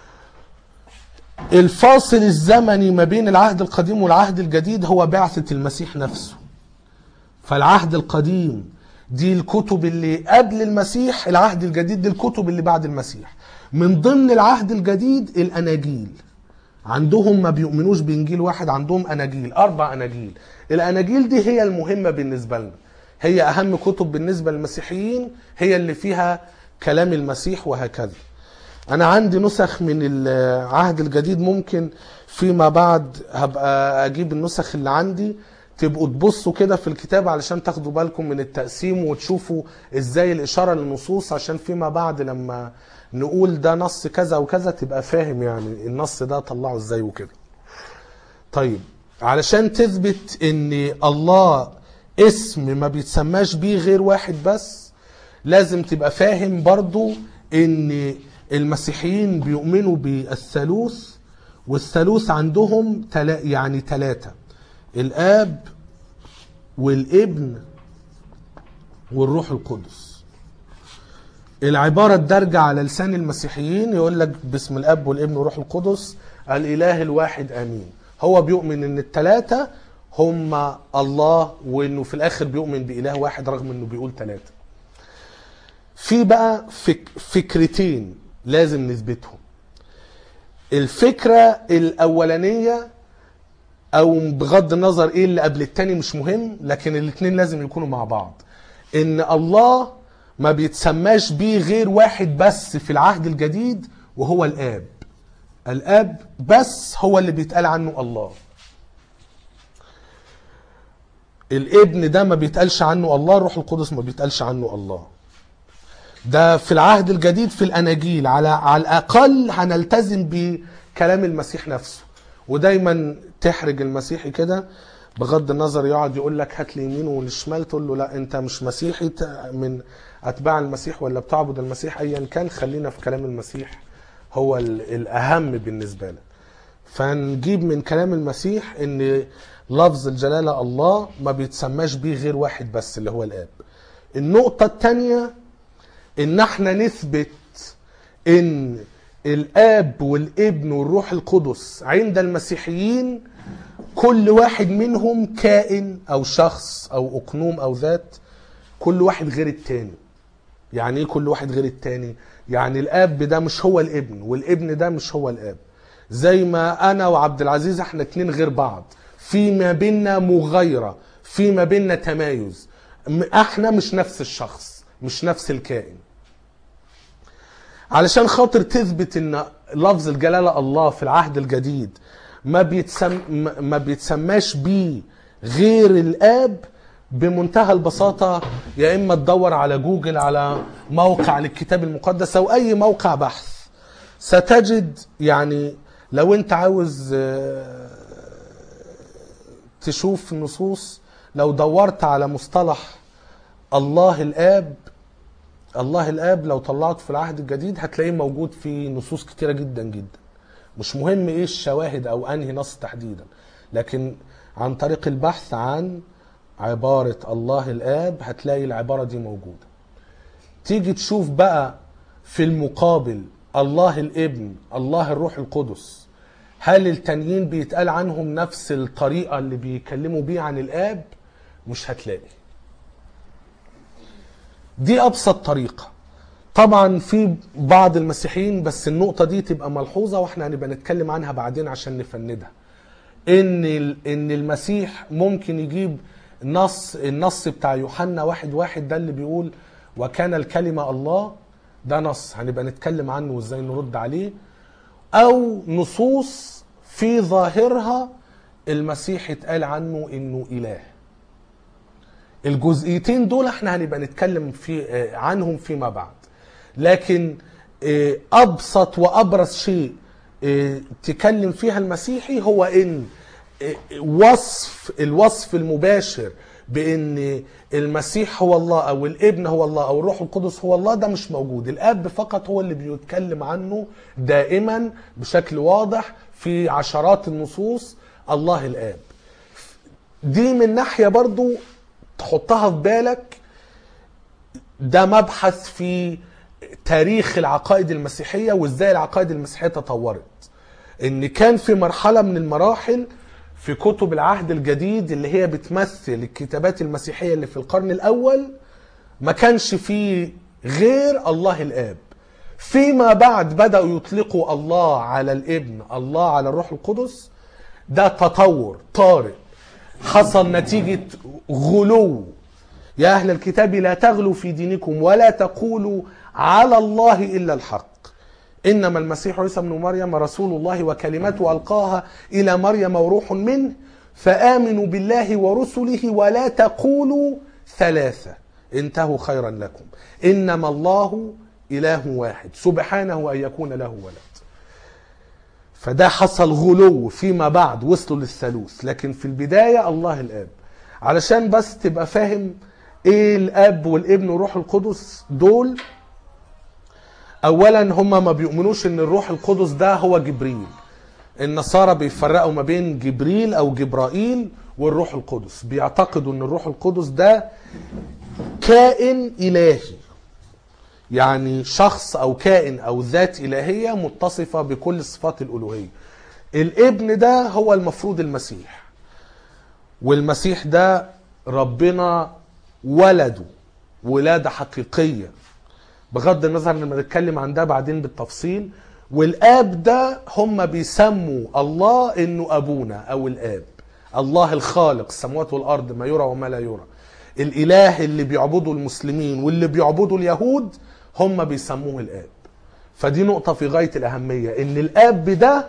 الفاصل الزمني ما بين العهد القديم والعهد الجديد هو بعثة المسيح نفسه فالعهد القديم دي الكتب اللي قبل المسيح العهد الجديد دي الكتب اللي بعد المسيح من ضمن العهد الجديد الاناجيل عندهم ما بيؤمنوش بانجيل واحد عندهم اناجيل اربع اناجيل الاناجيل دي هي المهمه بالنسبه لنا هي اهم كتب بالنسبه للمسيحيين هي اللي فيها كلام المسيح وهكذا انا عندي نسخ من العهد الجديد ممكن فيما بعد هبقى اجيب النسخ اللي عندي تبقوا تبصوا كده في الكتاب علشان تاخدوا بالكم من التقسيم وتشوفوا ازاي الاشاره للنصوص عشان فيما بعد لما نقول ده نص كذا وكذا تبقى فاهم يعني النص ده طلعه ازاي وكده طيب علشان تثبت ان الله اسم ما بيتسماش بيه غير واحد بس لازم تبقى فاهم برضو ان المسيحيين بيؤمنوا بالثالوث والثالوث عندهم تلا يعني ثلاثة الآب والابن والروح القدس العبارة الدارجة على لسان المسيحيين يقول لك باسم الأب والابن والروح القدس الإله الواحد آمين هو بيؤمن إن الثلاثة هم الله وإنه في الآخر بيؤمن بإله واحد رغم إنه بيقول ثلاثة في بقى فك فكرتين لازم نثبتهم الفكرة الأولانية أو بغض النظر إيه اللي قبل التاني مش مهم لكن الاتنين لازم يكونوا مع بعض إن الله ما بيتسماش بيه غير واحد بس في العهد الجديد وهو الآب الآب بس هو اللي بيتقال عنه الله الابن ده ما بيتقالش عنه الله الروح القدس ما بيتقالش عنه الله ده في العهد الجديد في الاناجيل على على الاقل هنلتزم بكلام المسيح نفسه ودايما تحرج المسيحي كده بغض النظر يقعد يقول لك هات لي يمين والشمال تقول له لا انت مش مسيحي من اتباع المسيح ولا بتعبد المسيح ايا كان خلينا في كلام المسيح هو الاهم بالنسبه لك فنجيب من كلام المسيح ان لفظ الجلاله الله ما بيتسماش بيه غير واحد بس اللي هو الاب النقطه الثانيه ان احنا نثبت ان الاب والابن والروح القدس عند المسيحيين كل واحد منهم كائن او شخص او اقنوم او ذات كل واحد غير التاني يعني ايه كل واحد غير التاني يعني الاب ده مش هو الابن والابن ده مش هو الاب زي ما انا وعبد العزيز احنا اتنين غير بعض في ما بيننا مغايرة في ما بيننا تمايز احنا مش نفس الشخص مش نفس الكائن علشان خاطر تثبت ان لفظ الجلاله الله في العهد الجديد ما بيتسم ما بيتسماش بيه غير الاب بمنتهى البساطة يا إما تدور على جوجل على موقع للكتاب المقدس أو أي موقع بحث ستجد يعني لو أنت عاوز تشوف نصوص لو دورت على مصطلح الله الآب الله الاب لو طلعته في العهد الجديد هتلاقيه موجود في نصوص كتيره جدا جدا مش مهم ايه الشواهد او انهي نص تحديدا لكن عن طريق البحث عن عباره الله الاب هتلاقي العباره دي موجوده تيجي تشوف بقى في المقابل الله الابن الله الروح القدس هل التانيين بيتقال عنهم نفس الطريقه اللي بيكلموا بيه عن الاب مش هتلاقي دي ابسط طريقه طبعا في بعض المسيحيين بس النقطه دي تبقى ملحوظه واحنا هنبقى نتكلم عنها بعدين عشان نفندها ان ان المسيح ممكن يجيب نص النص بتاع يوحنا واحد واحد ده اللي بيقول وكان الكلمه الله ده نص هنبقى نتكلم عنه وازاي نرد عليه او نصوص في ظاهرها المسيح اتقال عنه انه اله الجزئيتين دول احنا هنبقى نتكلم في آه، عنهم فيما بعد لكن آه، ابسط وابرز شيء آه، تكلم فيها المسيحي هو ان آه، وصف الوصف المباشر بان المسيح هو الله او الابن هو الله او الروح القدس هو الله ده مش موجود الاب فقط هو اللي بيتكلم عنه دائما بشكل واضح في عشرات النصوص الله الاب دي من ناحية برضو تحطها في بالك ده مبحث في تاريخ العقائد المسيحية وازاي العقائد المسيحية تطورت ان كان في مرحلة من المراحل في كتب العهد الجديد اللي هي بتمثل الكتابات المسيحية اللي في القرن الاول ما كانش فيه غير الله الاب فيما بعد بدأوا يطلقوا الله على الابن الله على الروح القدس ده تطور طارئ حصل نتيجة غلو يا أهل الكتاب لا تغلوا في دينكم ولا تقولوا على الله إلا الحق إنما المسيح عيسى ابن مريم رسول الله وكلمته ألقاها إلى مريم وروح منه فآمنوا بالله ورسله ولا تقولوا ثلاثة انتهوا خيرا لكم إنما الله إله واحد سبحانه أن يكون له ولد فده حصل غلو فيما بعد وصلوا للثالوث لكن في البداية الله الآب علشان بس تبقى فاهم ايه الاب والابن والروح القدس دول اولا هم ما بيؤمنوش ان الروح القدس ده هو جبريل النصارى بيفرقوا ما بين جبريل او جبرائيل والروح القدس بيعتقدوا ان الروح القدس ده كائن الهي يعني شخص او كائن او ذات الهيه متصفه بكل صفات الالوهيه الابن ده هو المفروض المسيح والمسيح ده ربنا ولده ولاده حقيقيه بغض النظر لما نتكلم عن ده بعدين بالتفصيل والاب ده هم بيسموا الله انه ابونا او الاب الله الخالق السماوات والارض ما يرى وما لا يرى الاله اللي بيعبده المسلمين واللي بيعبده اليهود هم بيسموه الاب فدي نقطه في غايه الاهميه ان الاب ده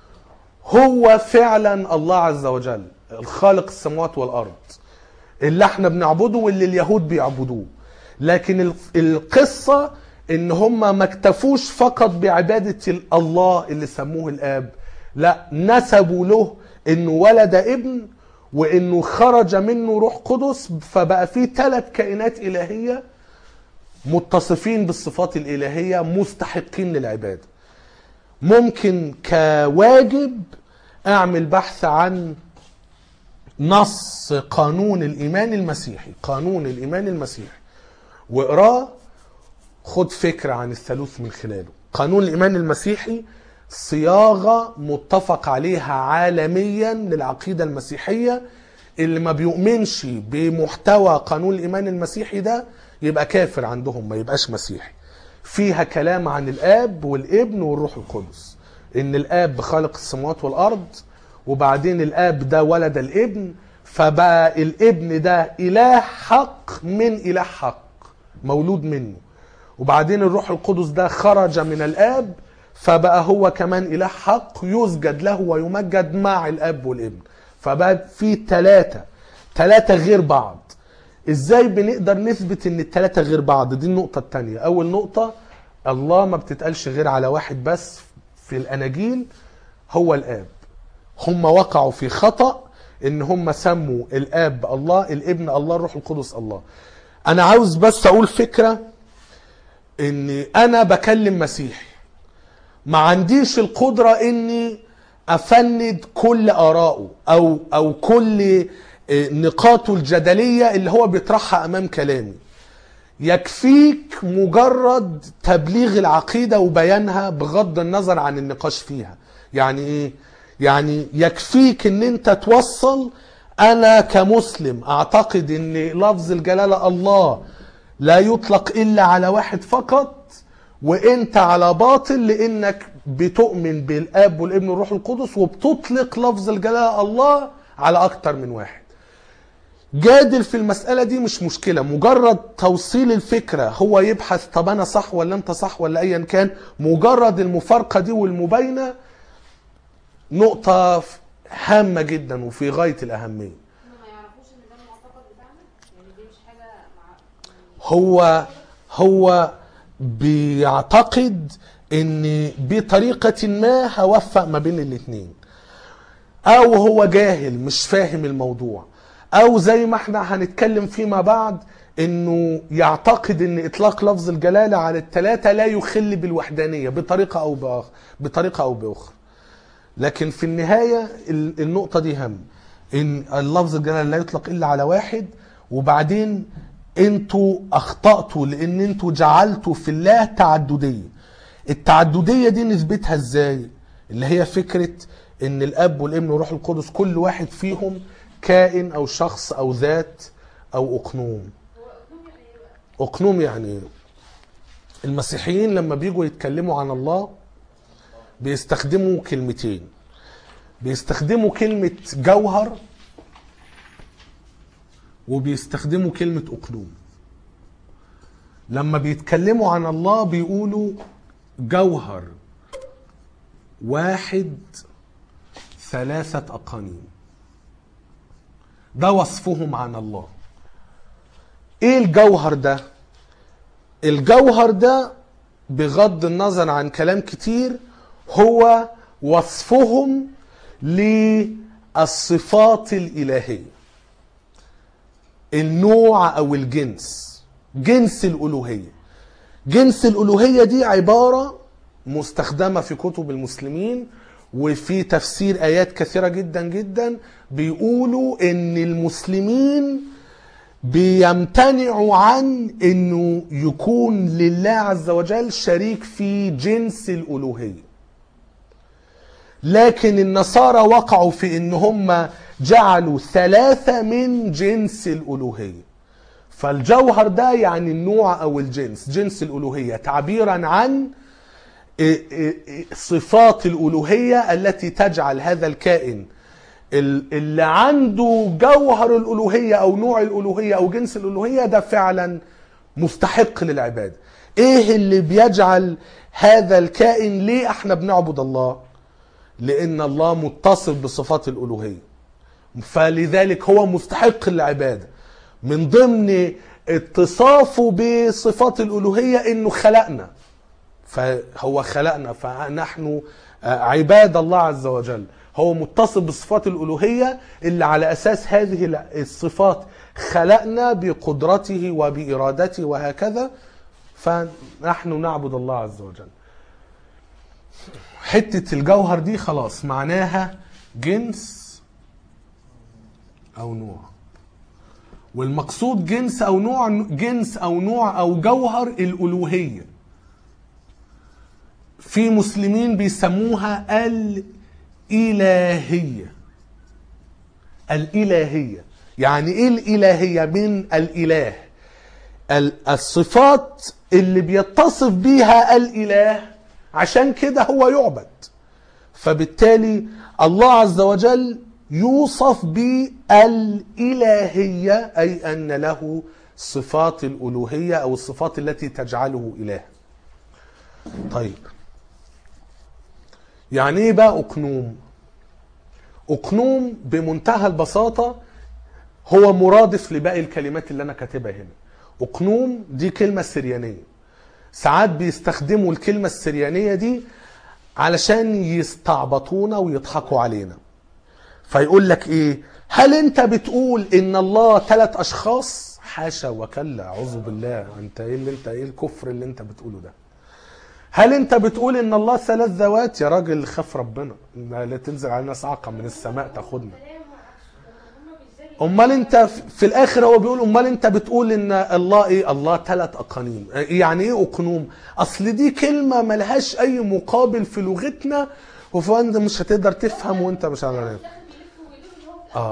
هو فعلا الله عز وجل الخالق السماوات والارض اللي احنا بنعبده واللي اليهود بيعبدوه لكن ال- القصة ان هم ما اكتفوش فقط بعبادة ال- الله اللي سموه الاب لا نسبوا له انه ولد ابن وانه خرج منه روح قدس فبقى فيه ثلاث كائنات الهية متصفين بالصفات الالهية مستحقين للعبادة ممكن كواجب اعمل بحث عن نص قانون الايمان المسيحي قانون الايمان المسيحي واقراه خد فكرة عن الثالوث من خلاله قانون الإيمان المسيحي صياغة متفق عليها عالميا للعقيدة المسيحية اللي ما بيؤمنش بمحتوى قانون الإيمان المسيحي ده يبقى كافر عندهم ما يبقاش مسيحي فيها كلام عن الآب والابن والروح القدس إن الآب خالق السماوات والأرض وبعدين الآب ده ولد الابن فبقى الابن ده إله حق من إله حق مولود منه وبعدين الروح القدس ده خرج من الاب فبقى هو كمان اله حق يسجد له ويمجد مع الاب والابن فبقى في ثلاثه ثلاثه غير بعض ازاي بنقدر نثبت ان الثلاثه غير بعض دي النقطه الثانيه اول نقطه الله ما بتتقالش غير على واحد بس في الاناجيل هو الاب هم وقعوا في خطأ ان هم سموا الاب الله الابن الله الروح القدس الله انا عاوز بس اقول فكرة ان انا بكلم مسيحي ما عنديش القدرة اني افند كل ارائه او او كل آه، نقاطه الجدلية اللي هو بيطرحها امام كلامي يكفيك مجرد تبليغ العقيدة وبيانها بغض النظر عن النقاش فيها يعني ايه يعني يكفيك ان انت توصل انا كمسلم اعتقد ان لفظ الجلالة الله لا يطلق الا على واحد فقط وانت على باطل لانك بتؤمن بالاب والابن والروح القدس وبتطلق لفظ الجلالة الله على اكتر من واحد جادل في المسألة دي مش مشكلة مجرد توصيل الفكرة هو يبحث طب أنا صح ولا أنت صح ولا أيا كان مجرد المفارقة دي والمباينة نقطة هامة جدا وفي غاية الأهمية هم ما يعرفوش ان ده المعتقد بتاعنا يعني دي مش حاجه مع هو هو بيعتقد ان بطريقة ما هوفق ما بين الاتنين او هو جاهل مش فاهم الموضوع او زي ما احنا هنتكلم فيما بعد انه يعتقد ان اطلاق لفظ الجلالة على الثلاثة لا يخل بالوحدانية بطريقة او باخر بطريقة او باخرى لكن في النهاية ال- النقطة دي هم ان اللفظ الجلالة لا يطلق الا على واحد وبعدين انتوا اخطأتوا لان انتوا جعلتوا في الله تعددية التعددية دي نثبتها ازاي اللي هي فكرة ان الاب والابن والروح القدس كل واحد فيهم كائن او شخص او ذات او اقنوم اقنوم يعني ايه المسيحيين لما بيجوا يتكلموا عن الله بيستخدموا كلمتين بيستخدموا كلمة جوهر وبيستخدموا كلمة أقنوم لما بيتكلموا عن الله بيقولوا جوهر واحد ثلاثة أقانيم ده وصفهم عن الله ايه الجوهر ده الجوهر ده بغض النظر عن كلام كتير هو وصفهم للصفات الإلهية النوع أو الجنس جنس الألوهية جنس الألوهية دي عبارة مستخدمة في كتب المسلمين وفي تفسير آيات كثيرة جدا جدا بيقولوا إن المسلمين بيمتنعوا عن انه يكون لله عز وجل شريك في جنس الالوهيه لكن النصارى وقعوا في ان هم جعلوا ثلاثه من جنس الالوهيه فالجوهر ده يعني النوع او الجنس جنس الالوهيه تعبيرا عن صفات الالوهيه التي تجعل هذا الكائن اللي عنده جوهر الالوهيه او نوع الالوهيه او جنس الالوهيه ده فعلا مستحق للعباده ايه اللي بيجعل هذا الكائن ليه احنا بنعبد الله لان الله متصف بصفات الالوهيه فلذلك هو مستحق للعباده من ضمن اتصافه بصفات الالوهيه انه خلقنا فهو خلقنا فنحن عباد الله عز وجل هو متصف بصفات الألوهية اللي على أساس هذه الصفات خلقنا بقدرته وبإرادته وهكذا فنحن نعبد الله عز وجل حتة الجوهر دي خلاص معناها جنس أو نوع والمقصود جنس أو نوع جنس أو نوع أو جوهر الألوهية في مسلمين بيسموها الإلهية الإلهية يعني إيه الإلهية من الإله الصفات اللي بيتصف بيها الإله عشان كده هو يعبد فبالتالي الله عز وجل يوصف بالإلهية أي أن له صفات الألوهية أو الصفات التي تجعله إله طيب يعني ايه بقى اقنوم اقنوم بمنتهى البساطة هو مرادف لباقي الكلمات اللي انا كاتبها هنا اقنوم دي كلمة سريانية ساعات بيستخدموا الكلمة السريانية دي علشان يستعبطونا ويضحكوا علينا فيقول لك ايه هل انت بتقول ان الله ثلاث اشخاص حاشا وكلا اعوذ بالله انت ايه اللي انت ايه الكفر اللي انت بتقوله ده هل انت بتقول ان الله ثلاث ذوات يا راجل خاف ربنا لا تنزل علينا صعقه من السماء تاخدنا امال انت في الاخر هو بيقول امال انت بتقول ان الله ايه الله ثلاث اقانيم يعني ايه اقنوم اصل دي كلمه ملهاش اي مقابل في لغتنا وفانت مش هتقدر تفهم وانت مش عارف اه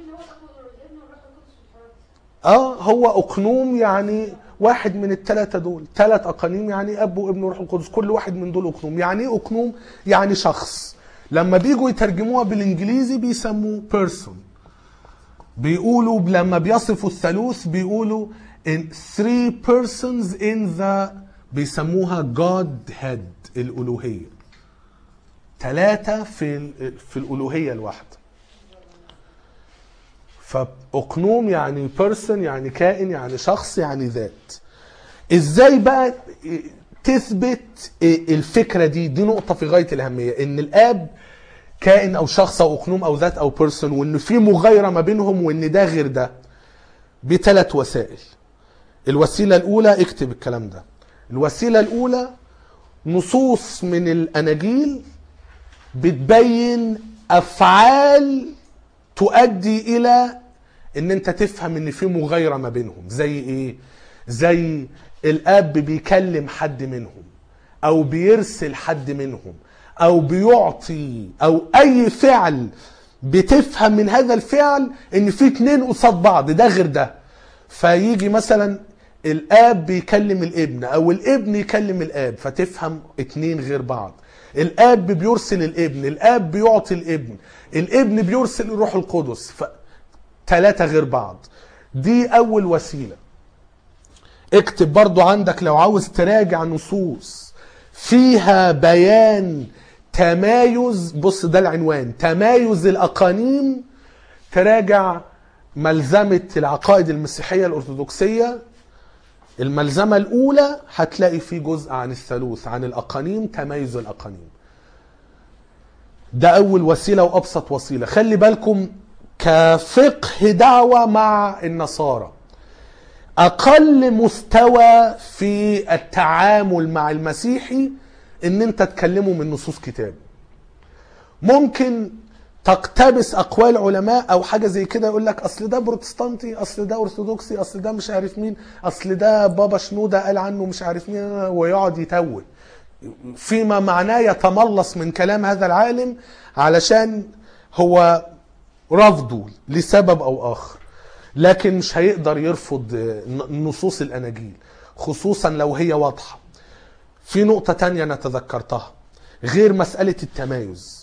اه هو اقنوم يعني واحد من الثلاثة دول ثلاث أقانيم يعني أب وابن وروح القدس كل واحد من دول أقنوم يعني إيه أقنوم يعني شخص لما بيجوا يترجموها بالإنجليزي بيسموه person بيقولوا لما بيصفوا الثالوث بيقولوا in three persons in the بيسموها God head الألوهية ثلاثة في ال- في الألوهية الواحدة فأقنوم يعني person يعني كائن يعني شخص يعني ذات ازاي بقى تثبت الفكرة دي دي نقطة في غاية الأهمية ان الآب كائن او شخص او اقنوم او ذات او بيرسون وان في مغايرة ما بينهم وان ده غير ده بثلاث وسائل الوسيلة الأولى اكتب الكلام ده الوسيلة الأولى نصوص من الأناجيل بتبين أفعال تؤدي إلى إن أنت تفهم إن في مغايرة ما بينهم زي إيه؟ زي الأب بيكلم حد منهم أو بيرسل حد منهم أو بيعطي أو أي فعل بتفهم من هذا الفعل إن في اتنين قصاد بعض ده غير ده فيجي مثلا الاب بيكلم الابن او الابن يكلم الاب فتفهم اتنين غير بعض الاب بيرسل الابن الاب بيعطي الابن الابن بيرسل الروح القدس ف... ثلاثة غير بعض دي اول وسيلة اكتب برضو عندك لو عاوز تراجع نصوص فيها بيان تمايز بص ده العنوان تمايز الاقانيم تراجع ملزمة العقائد المسيحية الأرثوذكسية الملزمة الأولى هتلاقي فيه جزء عن الثالوث عن الأقانيم تميز الأقانيم ده أول وسيلة وأبسط وسيلة خلي بالكم كفقه دعوة مع النصارى أقل مستوى في التعامل مع المسيحي إن أنت تكلمه من نصوص كتاب ممكن تقتبس اقوال علماء او حاجه زي كده يقول لك اصل ده بروتستانتي اصل ده ارثوذكسي اصل ده مش عارف مين اصل ده بابا شنوده قال عنه مش عارف مين ويقعد يتول فيما معناه يتملص من كلام هذا العالم علشان هو رفضه لسبب او اخر لكن مش هيقدر يرفض نصوص الاناجيل خصوصا لو هي واضحه في نقطه تانية انا تذكرتها غير مساله التمايز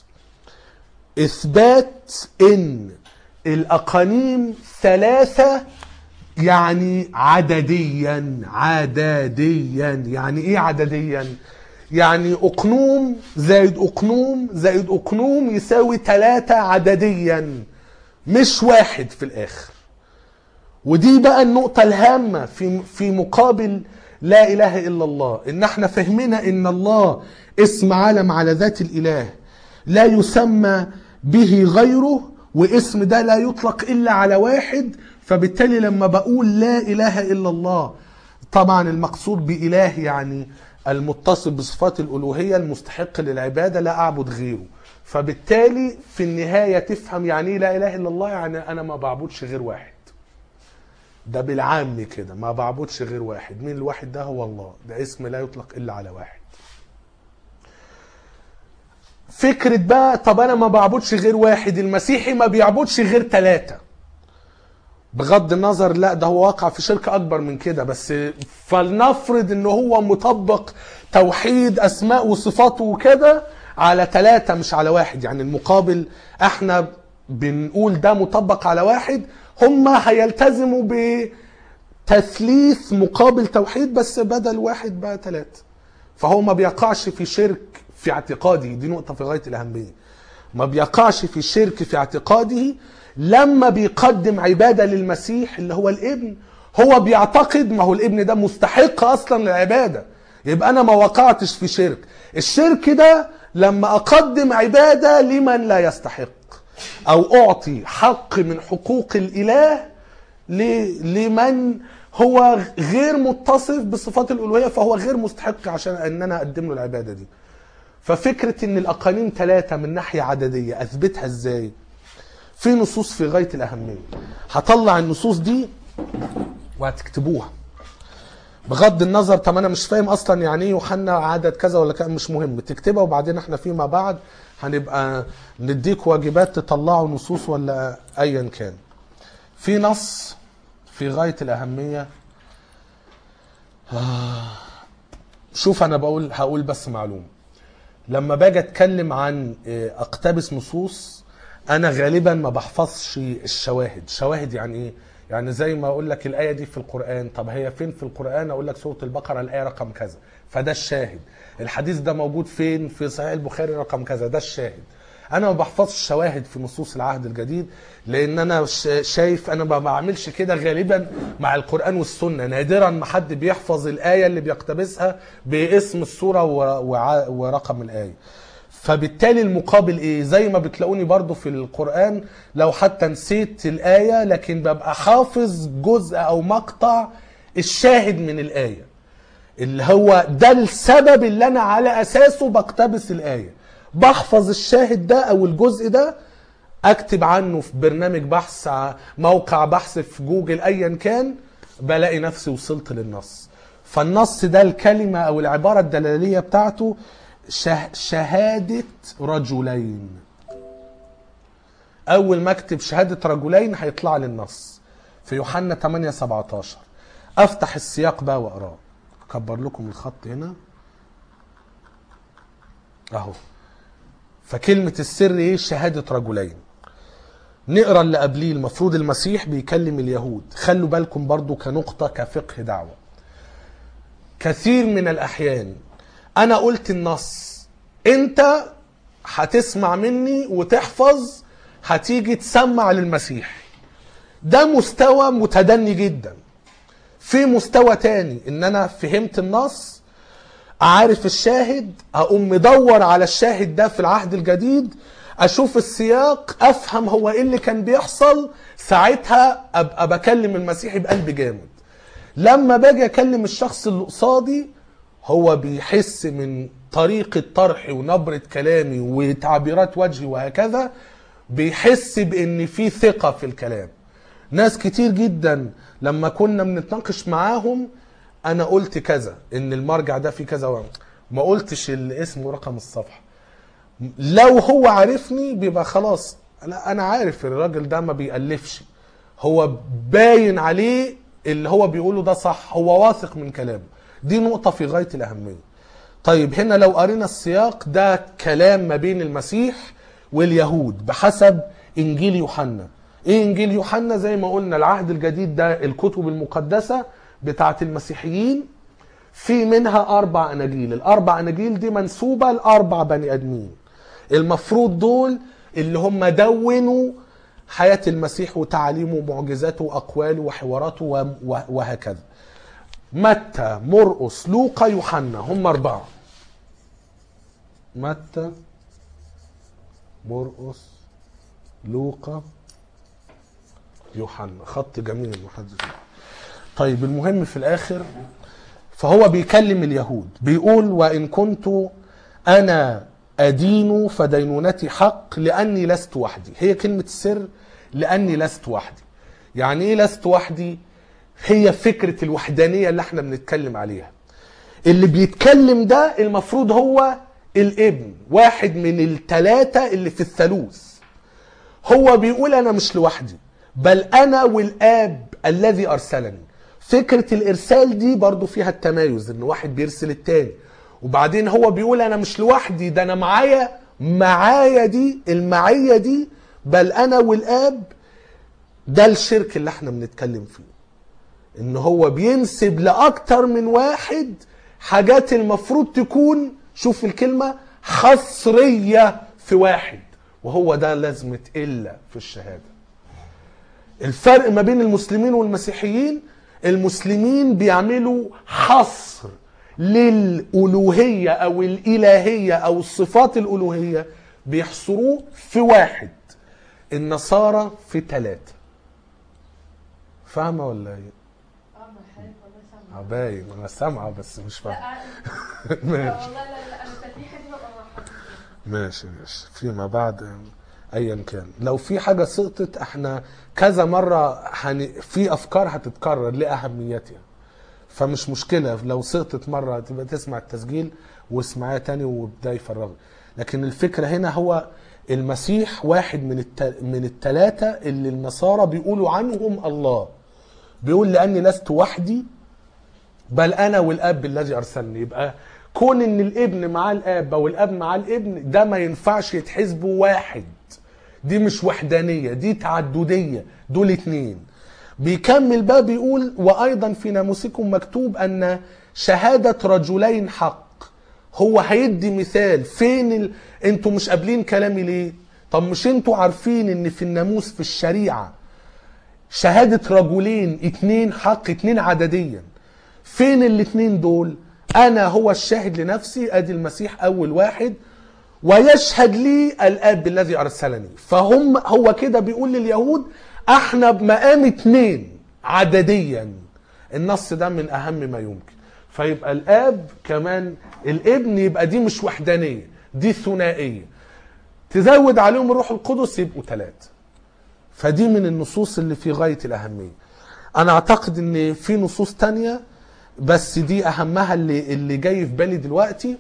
اثبات ان الاقانيم ثلاثه يعني عدديا عدديا يعني ايه عدديا يعني اقنوم زائد اقنوم زائد اقنوم يساوي ثلاثة عدديا مش واحد في الاخر ودي بقى النقطة الهامة في في مقابل لا اله الا الله ان احنا فهمنا ان الله اسم علم على ذات الاله لا يسمى به غيره واسم ده لا يطلق الا على واحد فبالتالي لما بقول لا اله الا الله طبعا المقصود باله يعني المتصف بصفات الالوهيه المستحق للعباده لا اعبد غيره فبالتالي في النهايه تفهم يعني ايه لا اله الا الله يعني انا ما بعبدش غير واحد ده بالعام كده ما بعبدش غير واحد مين الواحد ده هو الله ده اسم لا يطلق الا على واحد فكرة بقى طب انا ما بعبدش غير واحد المسيحي ما بيعبدش غير ثلاثة بغض النظر لا ده هو واقع في شركة اكبر من كده بس فلنفرض ان هو مطبق توحيد اسماء وصفاته وكده على ثلاثة مش على واحد يعني المقابل احنا بنقول ده مطبق على واحد هم هيلتزموا بتثليث مقابل توحيد بس بدل واحد بقى ثلاثة فهو ما بيقعش في شرك في اعتقاده دي نقطة في غاية الأهمية ما بيقعش في الشرك في اعتقاده لما بيقدم عبادة للمسيح اللي هو الابن هو بيعتقد ما هو الابن ده مستحق أصلا للعبادة يبقى أنا ما وقعتش في شرك الشرك ده لما أقدم عبادة لمن لا يستحق أو أعطي حق من حقوق الإله لمن هو غير متصف بصفات الألوهية فهو غير مستحق عشان أن أنا أقدم له العبادة دي ففكرة ان الاقانيم ثلاثة من ناحية عددية اثبتها ازاي في نصوص في غاية الاهمية هطلع النصوص دي وهتكتبوها بغض النظر طب انا مش فاهم اصلا يعني ايه يوحنا عدد كذا ولا كذا مش مهم تكتبها وبعدين احنا فيما بعد هنبقى نديك واجبات تطلعوا نصوص ولا ايا كان في نص في غاية الاهمية شوف انا بقول هقول بس معلومه لما باجي اتكلم عن اقتبس نصوص انا غالبا ما بحفظش الشواهد شواهد يعني ايه يعني زي ما اقول لك الايه دي في القران طب هي فين في القران اقول لك سوره البقره الايه رقم كذا فده الشاهد الحديث ده موجود فين في صحيح البخاري رقم كذا ده الشاهد انا ما بحفظش شواهد في نصوص العهد الجديد لان انا ش- شايف انا ما بعملش كده غالبا مع القران والسنه نادرا ما حد بيحفظ الايه اللي بيقتبسها باسم السوره و- وع- ورقم الايه فبالتالي المقابل ايه زي ما بتلاقوني برضو في القرآن لو حتى نسيت الآية لكن ببقى حافظ جزء او مقطع الشاهد من الآية اللي هو ده السبب اللي انا على اساسه بقتبس الآية بحفظ الشاهد ده او الجزء ده اكتب عنه في برنامج بحث ع- موقع بحث في جوجل ايا كان بلاقي نفسي وصلت للنص فالنص ده الكلمة او العبارة الدلالية بتاعته شه شهادة رجلين اول ما اكتب شهادة رجلين هيطلع لي النص في يوحنا 8 17 افتح السياق بقى واقراه اكبر لكم الخط هنا اهو فكلمة السر ايه شهادة رجلين نقرا اللي قبليه المفروض المسيح بيكلم اليهود خلوا بالكم برضو كنقطة كفقه دعوة كثير من الأحيان أنا قلت النص أنت هتسمع مني وتحفظ هتيجي تسمع للمسيح ده مستوى متدني جدا في مستوى تاني ان انا فهمت النص عارف الشاهد اقوم مدور على الشاهد ده في العهد الجديد اشوف السياق افهم هو ايه اللي كان بيحصل ساعتها ابقى بكلم المسيح بقلب جامد لما باجي اكلم الشخص اللي قصادي هو بيحس من طريقة طرحي ونبرة كلامي وتعبيرات وجهي وهكذا بيحس بان في ثقة في الكلام ناس كتير جدا لما كنا بنتناقش معاهم انا قلت كذا ان المرجع ده فيه كذا وعمل. ما قلتش الاسم ورقم الصفحه لو هو عارفني بيبقى خلاص لا انا عارف الراجل ده ما بيألفش هو باين عليه اللي هو بيقوله ده صح هو واثق من كلامه دي نقطة في غاية الأهمية طيب هنا لو قرينا السياق ده كلام ما بين المسيح واليهود بحسب إنجيل يوحنا إيه إنجيل يوحنا زي ما قلنا العهد الجديد ده الكتب المقدسة بتاعت المسيحيين في منها أربع أناجيل الأربع أناجيل دي منسوبة لأربع بني آدمين المفروض دول اللي هم دونوا حياة المسيح وتعاليمه ومعجزاته وأقواله وحواراته و- و- وهكذا متى مرقس لوقا يوحنا هم أربعة متى مرقس لوقا يوحنا خط جميل المحدث طيب المهم في الآخر فهو بيكلم اليهود بيقول وإن كنت أنا أدين فدينونتي حق لأني لست وحدي هي كلمة السر لأني لست وحدي يعني إيه لست وحدي هي فكرة الوحدانية اللي احنا بنتكلم عليها اللي بيتكلم ده المفروض هو الابن واحد من التلاتة اللي في الثالوث هو بيقول انا مش لوحدي بل انا والاب الذي ارسلني فكرة الارسال دي برضو فيها التمايز ان واحد بيرسل التاني وبعدين هو بيقول انا مش لوحدي ده انا معايا معايا دي المعية دي بل انا والاب ده الشرك اللي احنا بنتكلم فيه ان هو بينسب لاكتر من واحد حاجات المفروض تكون شوف الكلمة حصرية في واحد وهو ده لازمة إلا في الشهادة الفرق ما بين المسلمين والمسيحيين المسلمين بيعملوا حصر للألوهية أو الإلهية أو الصفات الألوهية بيحصروه في واحد النصارى في ثلاثة فاهمة ولا ايه؟ اه ما حضرتك والله سامعة آه، باين انا سامعة بس مش فاهم لا ماشي والله لا لا انا التلميحة دي ببقى مع حضرتك ماشي ماشي فيما بعد ايا كان لو في حاجه سقطت احنا كذا مره هن... في افكار هتتكرر لاهميتها فمش مشكله لو سقطت مره تبقى تسمع التسجيل واسمعها تاني وابدا يفرغ لكن الفكره هنا هو المسيح واحد من الت... من الثلاثه اللي النصارى بيقولوا عنهم الله بيقول لاني لست وحدي بل انا والاب الذي ارسلني يبقى كون ان الابن مع الاب او الاب مع الابن ده ما ينفعش يتحسبوا واحد دي مش وحدانية دي تعددية دول اتنين بيكمل بقى بيقول وأيضا في ناموسكم مكتوب أن شهادة رجلين حق هو هيدي مثال فين ال... انتوا مش قابلين كلامي ليه طب مش انتوا عارفين ان في الناموس في الشريعة شهادة رجلين اتنين حق اتنين عدديا فين الاتنين دول انا هو الشاهد لنفسي ادي المسيح اول واحد ويشهد لي الاب الذي ارسلني فهم هو كده بيقول لليهود احنا بمقام اتنين عدديا النص ده من اهم ما يمكن فيبقى الاب كمان الابن يبقى دي مش وحدانيه دي ثنائيه تزود عليهم الروح القدس يبقوا ثلاثه فدي من النصوص اللي في غايه الاهميه انا اعتقد ان في نصوص تانية بس دي اهمها اللي اللي جاي في بالي دلوقتي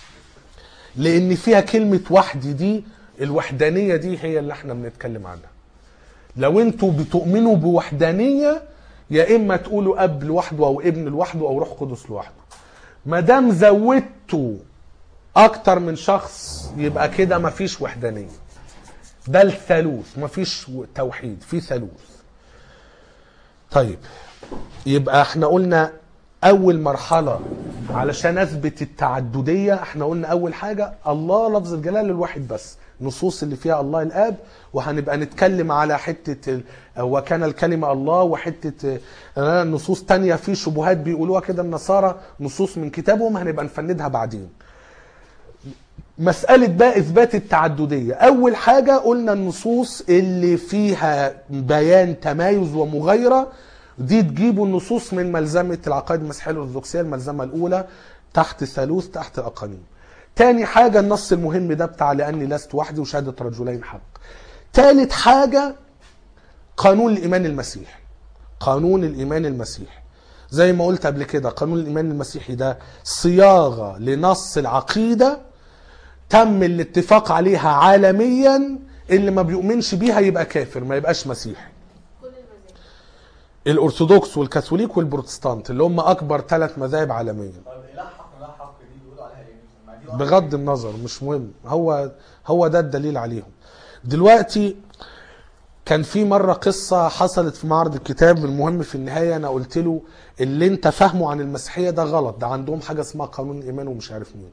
لان فيها كلمه وحدي دي الوحدانيه دي هي اللي احنا بنتكلم عنها لو انتوا بتؤمنوا بوحدانيه يا اما تقولوا اب لوحده او ابن لوحده او روح قدس لوحده ما دام زودتوا اكتر من شخص يبقى كده مفيش وحدانيه ده الثالوث مفيش توحيد في ثالوث طيب يبقى احنا قلنا اول مرحله علشان اثبت التعدديه احنا قلنا اول حاجه الله لفظ الجلال الواحد بس نصوص اللي فيها الله الاب وهنبقى نتكلم على حته ال... وكان الكلمه الله وحته آه، نصوص تانية في شبهات بيقولوها كده النصارى نصوص من كتابهم هنبقى نفندها بعدين مسألة بقى إثبات التعددية أول حاجة قلنا النصوص اللي فيها بيان تمايز ومغايرة دي تجيبوا النصوص من ملزمة العقائد المسيحية الأرثوذكسية الملزمة الأولى تحت الثالوث تحت الأقانيم تاني حاجة النص المهم ده بتاع لأني لست وحدي وشهادة رجلين حق تالت حاجة قانون الإيمان المسيحي قانون الإيمان المسيحي زي ما قلت قبل كده قانون الإيمان المسيحي ده صياغة لنص العقيدة تم الاتفاق عليها عالميا اللي ما بيؤمنش بيها يبقى كافر ما يبقاش مسيحي كل المذاهب الارثوذكس والكاثوليك والبروتستانت اللي هم اكبر ثلاث مذاهب عالميا طيب اله حق ولا حق دي بيقولوا عليها ايه؟ ما دي واحدة. بغض النظر مش مهم هو هو ده الدليل عليهم دلوقتي كان في مره قصه حصلت في معرض الكتاب المهم في النهايه انا قلت له اللي انت فاهمه عن المسيحيه ده غلط ده عندهم حاجه اسمها قانون الايمان ومش عارف مين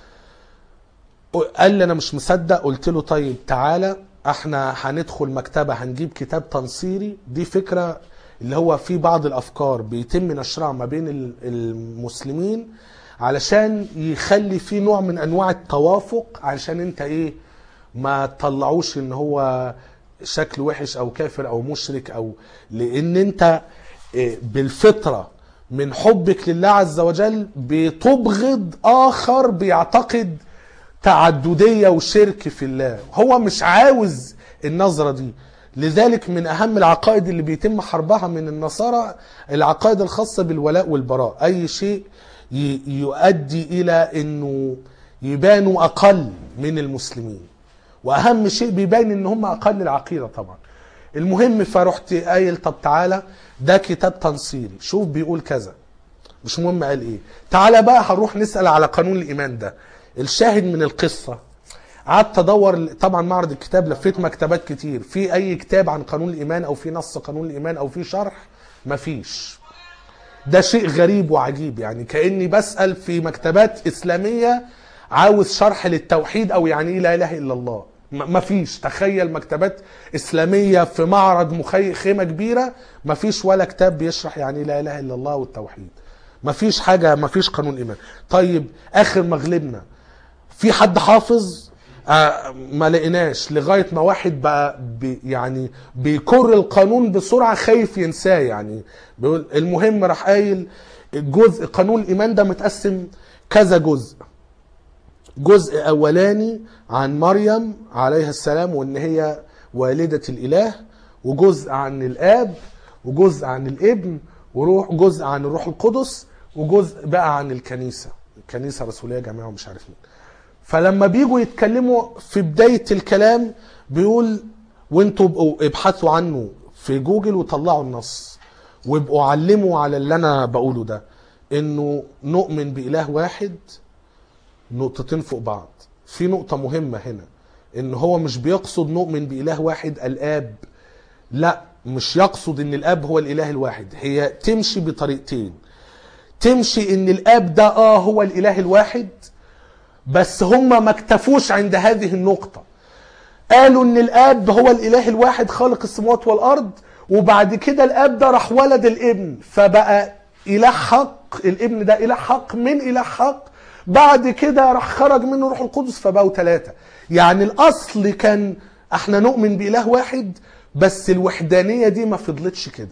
قال لي انا مش مصدق قلت له طيب تعالى احنا هندخل مكتبه هنجيب كتاب تنصيري دي فكره اللي هو في بعض الافكار بيتم نشرها ما بين ال- المسلمين علشان يخلي في نوع من انواع التوافق علشان انت ايه ما تطلعوش ان هو شكل وحش او كافر او مشرك او لان انت إيه، بالفطره من حبك لله عز وجل بتبغض اخر بيعتقد تعدديه وشرك في الله هو مش عاوز النظره دي لذلك من اهم العقائد اللي بيتم حربها من النصارى العقائد الخاصه بالولاء والبراء اي شيء ي- يؤدي الى انه يبانوا اقل من المسلمين واهم شيء بيبان ان هم اقل العقيده طبعا المهم فرحت قايل طب تعالى ده كتاب تنصيري شوف بيقول كذا مش مهم قال ايه تعالى بقى هنروح نسال على قانون الايمان ده الشاهد من القصه قعدت ادور طبعا معرض الكتاب لفيت مكتبات كتير في اي كتاب عن قانون الايمان او في نص قانون الايمان او في شرح مفيش ده شيء غريب وعجيب يعني كاني بسال في مكتبات اسلاميه عاوز شرح للتوحيد او يعني ايه لا اله الا الله م- مفيش تخيل مكتبات اسلاميه في معرض مخي خيمه كبيره مفيش ولا كتاب بيشرح يعني ايه لا اله الا الله والتوحيد مفيش حاجه مفيش قانون ايمان طيب اخر مغلبنا في حد حافظ آه ما لقيناش لغايه ما واحد بقى بي يعني بيكر القانون بسرعه خايف ينساه يعني بيقول المهم راح قايل الجزء قانون الايمان ده متقسم كذا جزء جزء اولاني عن مريم عليها السلام وان هي والده الاله وجزء عن الاب وجزء عن الابن وروح جزء عن الروح القدس وجزء بقى عن الكنيسه الكنيسه الرسوليه جماعه ومش عارف مين فلما بيجوا يتكلموا في بداية الكلام بيقول وانتوا ابقوا ابحثوا عنه في جوجل وطلعوا النص وابقوا علموا على اللي انا بقوله ده انه نؤمن بإله واحد نقطتين فوق بعض في نقطة مهمة هنا ان هو مش بيقصد نؤمن باله واحد الاب لا مش يقصد ان الاب هو الاله الواحد هي تمشي بطريقتين تمشي ان الاب ده اه هو الاله الواحد بس هم ما اكتفوش عند هذه النقطه قالوا ان الاب هو الاله الواحد خالق السماوات والارض وبعد كده الاب ده راح ولد الابن فبقى اله حق الابن ده اله حق من اله حق بعد كده راح خرج منه روح القدس فبقوا ثلاثه يعني الاصل كان احنا نؤمن باله واحد بس الوحدانيه دي ما فضلتش كده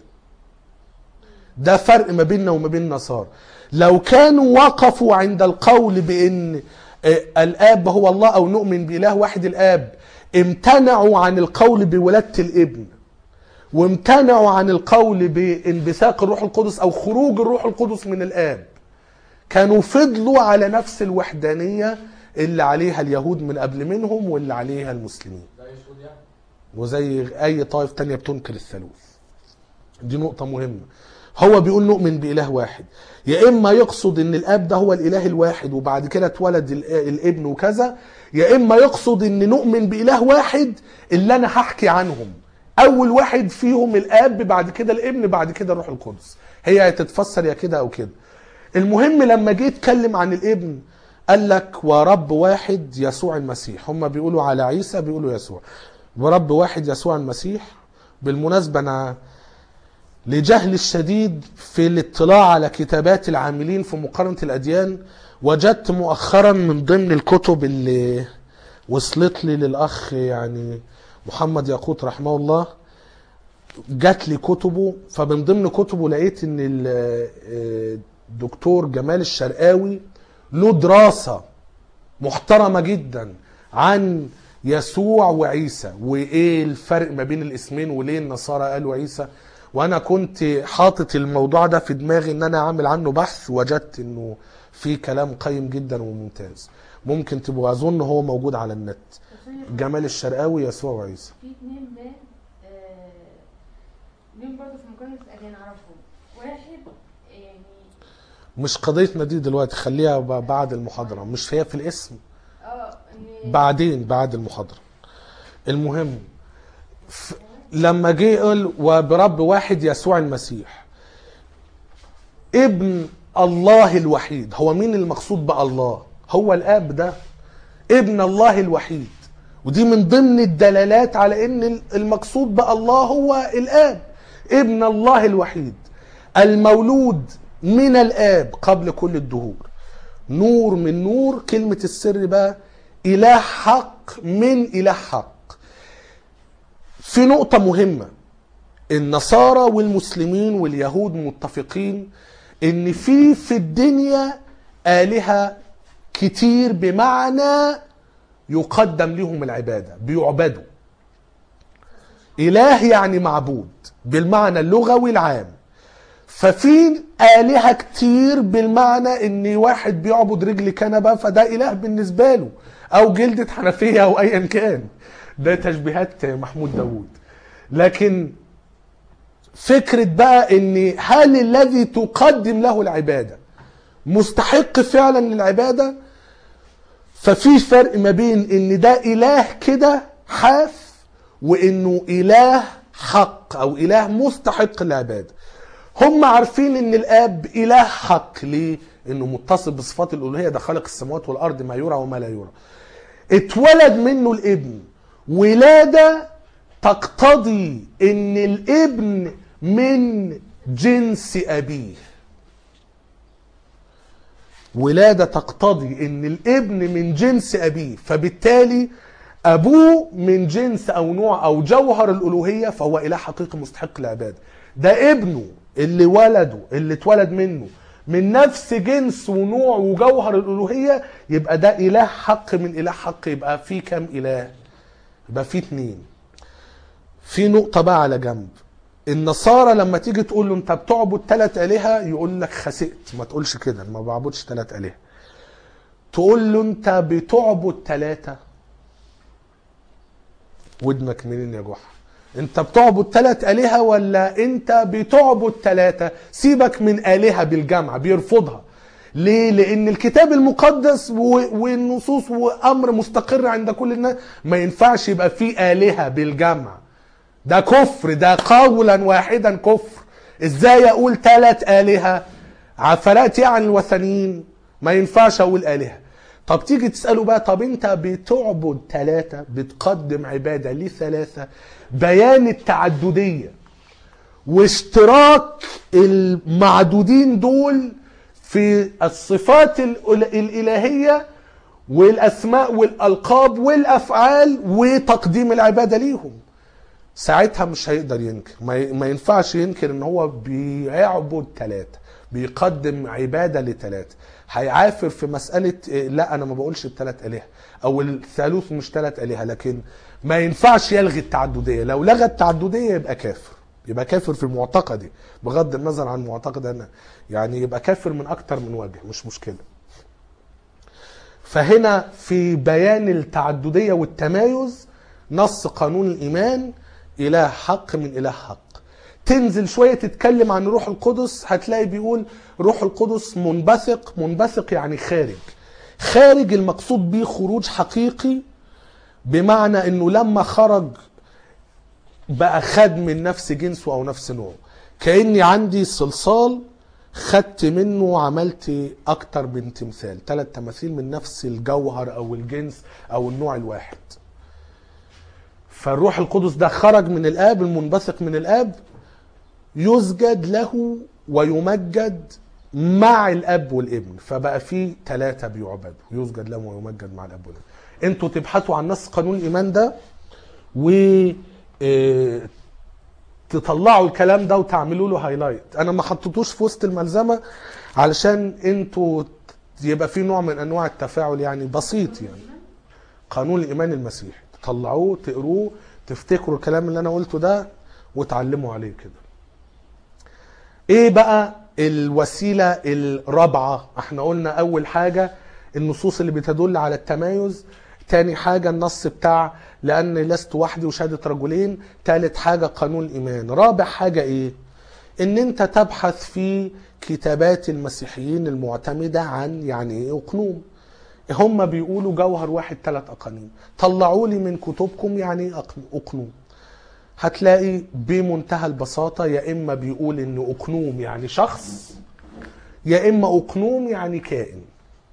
ده فرق ما بيننا وما بين النصارى لو كانوا وقفوا عند القول بان آه، الاب هو الله او نؤمن باله واحد الاب امتنعوا عن القول بولاده الابن وامتنعوا عن القول بانبثاق الروح القدس او خروج الروح القدس من الاب كانوا فضلوا على نفس الوحدانيه اللي عليها اليهود من قبل منهم واللي عليها المسلمين ده يسود يعني وزي اي طائف تانية بتنكر الثالوث دي نقطة مهمة هو بيقول نؤمن بإله واحد يا إما يقصد إن الآب ده هو الإله الواحد وبعد كده اتولد ال- الابن وكذا يا إما يقصد إن نؤمن بإله واحد اللي أنا هحكي عنهم أول واحد فيهم الآب بعد كده الابن بعد كده الروح القدس هي هتتفسر يا كده أو كده المهم لما جه يتكلم عن الابن قال لك ورب واحد يسوع المسيح هم بيقولوا على عيسى بيقولوا يسوع ورب واحد يسوع المسيح بالمناسبة أنا لجهل الشديد في الاطلاع على كتابات العاملين في مقارنة الأديان وجدت مؤخرا من ضمن الكتب اللي وصلت لي للأخ يعني محمد ياقوت رحمه الله جات لي كتبه فمن ضمن كتبه لقيت ان ال- الدكتور جمال الشرقاوي له دراسة محترمة جدا عن يسوع وعيسى وايه الفرق ما بين الاسمين وليه النصارى قالوا عيسى وانا كنت حاطط الموضوع ده في دماغي ان انا اعمل عنه بحث وجدت انه في كلام قيم جدا وممتاز ممكن تبقوا اظن هو موجود على النت بس أنا- جمال الشرقاوي يسوع وعيسى في اتنين مان آه، ليهم برضه في مقارنة الأديان أعرفهم واحد يعني مش قضيتنا دي دلوقتي خليها ب- بعد المحاضرة مش هي في الاسم اه ان بعدين بعد المحاضرة المهم ف... لما جه يقول وبرب واحد يسوع المسيح ابن الله الوحيد هو مين المقصود بالله هو الاب ده ابن الله الوحيد ودي من ضمن الدلالات على ان المقصود بالله هو الاب ابن الله الوحيد المولود من الاب قبل كل الدهور نور من نور كلمة السر بقى إله حق من إله حق في نقطة مهمة النصارى والمسلمين واليهود متفقين ان في في الدنيا آلهة كتير بمعنى يقدم لهم العبادة بيعبدوا إله يعني معبود بالمعنى اللغوي العام ففي آلهة كتير بالمعنى ان واحد بيعبد رجل كنبة فده إله بالنسبة له أو جلدة حنفية أو أيا كان ده تشبيهات محمود داوود لكن فكرة بقى ان هل الذي تقدم له العبادة مستحق فعلا للعبادة ففي فرق ما بين ان ده اله كده حاف وانه اله حق او اله مستحق للعبادة هم عارفين ان الاب اله حق ليه انه متصف بصفات الالوهية ده خلق السماوات والارض ما يرى وما لا يرى اتولد منه الابن ولادة تقتضي ان الابن من جنس ابيه ولادة تقتضي ان الابن من جنس ابيه فبالتالي ابوه من جنس او نوع او جوهر الالوهية فهو اله حقيقي مستحق العبادة ده ابنه اللي ولده اللي اتولد منه من نفس جنس ونوع وجوهر الالوهية يبقى ده اله حق من اله حق يبقى في كام اله يبقى في اتنين في نقطة بقى على جنب النصارى لما تيجي تقول له انت بتعبد ثلاث آلهة يقول لك خسئت ما تقولش كده ما بعبدش ثلاث آلهة تقول له انت بتعبد ثلاثة ودنك منين يا جحا انت بتعبد ثلاث آلهة ولا انت بتعبد ثلاثة سيبك من آلهة بالجمع بيرفضها ليه لان الكتاب المقدس و- والنصوص وامر مستقر عند كل الناس ما ينفعش يبقى فيه الهه بالجمع ده كفر ده قولا واحدا كفر ازاي اقول ثلاث الهه عفلات يعني الوثنيين ما ينفعش اقول الهه طب تيجي تساله بقى طب انت بتعبد ثلاثه بتقدم عباده لثلاثه بيان التعدديه واشتراك المعدودين دول في الصفات الإل- الالهيه والاسماء والالقاب والافعال وتقديم العباده ليهم ساعتها مش هيقدر ينكر ما ي- ما ينفعش ينكر ان هو بيعبد ثلاثة بيقدم عبادة لثلاثة هيعافر في مسألة إيه، لا أنا ما بقولش الثلاث آلهة أو الثالوث مش ثلاث آلهة لكن ما ينفعش يلغي التعددية لو لغى التعددية يبقى كافر يبقى كافر في معتقدي بغض النظر عن معتقد أنا يعني يبقى كافر من أكتر من وجه مش مشكلة فهنا في بيان التعددية والتمايز نص قانون الإيمان إله حق من إله حق تنزل شوية تتكلم عن روح القدس هتلاقي بيقول روح القدس منبثق منبثق يعني خارج خارج المقصود به خروج حقيقي بمعنى انه لما خرج بقى خد من نفس جنسه او نفس نوعه كاني عندي صلصال خدت منه وعملت اكتر من تمثال ثلاث تماثيل من نفس الجوهر او الجنس او النوع الواحد فالروح القدس ده خرج من الاب المنبثق من الاب يسجد له ويمجد مع الاب والابن فبقى في ثلاثه بيعبدوا يسجد له ويمجد مع الاب والابن انتوا تبحثوا عن نص قانون الايمان ده و آه، تطلعوا الكلام ده وتعملوا له هايلايت انا ما حطيتوش في وسط الملزمه علشان انتوا يبقى في نوع من انواع التفاعل يعني بسيط يعني قانون الايمان المسيحي تطلعوه تقروه تفتكروا الكلام اللي انا قلته ده وتعلموا عليه كده ايه بقى الوسيله الرابعه احنا قلنا اول حاجه النصوص اللي بتدل على التمايز تاني حاجة النص بتاع لأن لست وحدي وشهادة رجلين تالت حاجة قانون الإيمان رابع حاجة إيه إن أنت تبحث في كتابات المسيحيين المعتمدة عن يعني إيه أقنوم هم بيقولوا جوهر واحد ثلاث أقانيم طلعوا لي من كتبكم يعني إيه أقن- أقنوم هتلاقي بمنتهى البساطة يا إما بيقول إن أقنوم يعني شخص يا إما أقنوم يعني كائن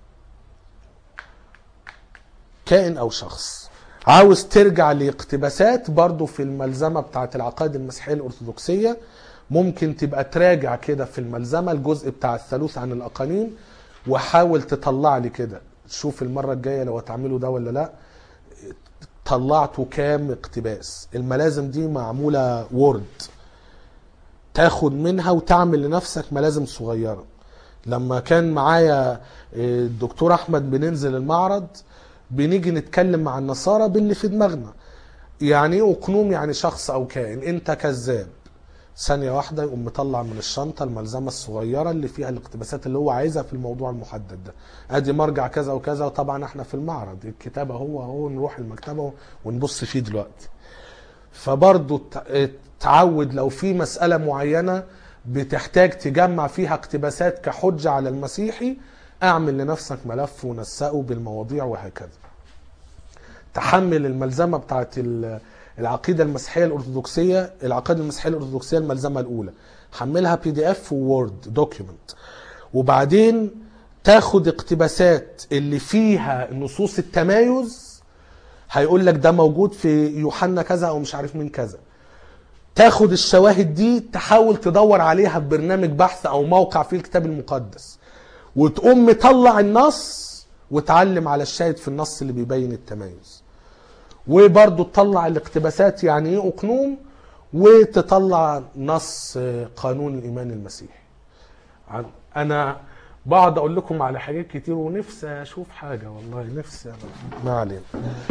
كائن أو شخص عاوز ترجع لاقتباسات برضو في الملزمة بتاعت العقائد المسيحية الأرثوذكسية ممكن تبقى تراجع كده في الملزمة الجزء بتاع الثالوث عن الأقانيم وحاول تطلع لي كده شوف المرة الجاية لو هتعملوا ده ولا لا طلعتوا كام اقتباس الملازم دي معمولة وورد تاخد منها وتعمل لنفسك ملازم صغيرة لما كان معايا آه، الدكتور احمد بننزل المعرض بنيجي نتكلم مع النصارى باللي في دماغنا يعني ايه اقنوم يعني شخص او كائن انت كذاب ثانية واحدة يقوم مطلع من الشنطة الملزمة الصغيرة اللي فيها الاقتباسات اللي هو عايزها في الموضوع المحدد ده ادي مرجع كذا وكذا وطبعا احنا في المعرض الكتاب اهو اهو نروح المكتبة ونبص فيه دلوقتي فبرضه ت- تعود لو في مسألة معينة بتحتاج تجمع فيها اقتباسات كحجة على المسيحي اعمل لنفسك ملف ونسقه بالمواضيع وهكذا تحمل الملزمة بتاعت ال- العقيدة المسيحية الأرثوذكسية العقيدة المسيحية الأرثوذكسية الملزمة الأولى حملها بي دي اف وورد دوكيومنت وبعدين تاخد اقتباسات اللي فيها نصوص التمايز هيقول لك ده موجود في يوحنا كذا او مش عارف مين كذا تاخد الشواهد دي تحاول تدور عليها ببرنامج بحث او موقع فيه الكتاب المقدس وتقوم مطلع النص وتعلم على الشاهد في النص اللي بيبين التمايز وبرضه تطلع الاقتباسات يعني ايه اقنوم وتطلع نص آه، قانون الايمان المسيحي عن- انا بقعد اقول لكم على حاجات كتير ونفسي اشوف حاجه والله نفسي أنا- ما علينا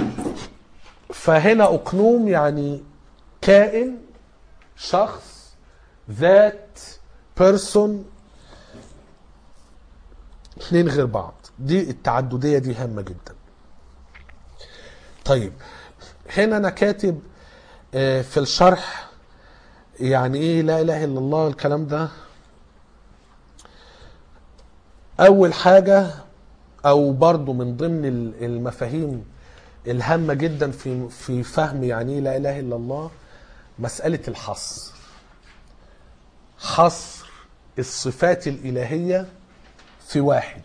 فهنا اقنوم يعني كائن شخص ذات بيرسون اثنين غير بعض دي التعددية دي هامة جدا طيب هنا انا كاتب آه، في الشرح يعني ايه لا اله الا الله الكلام ده اول حاجه او برضو من ضمن ال- المفاهيم الهامه جدا في في فهم يعني ايه لا اله الا الله مساله الحصر حصر الصفات الالهيه في واحد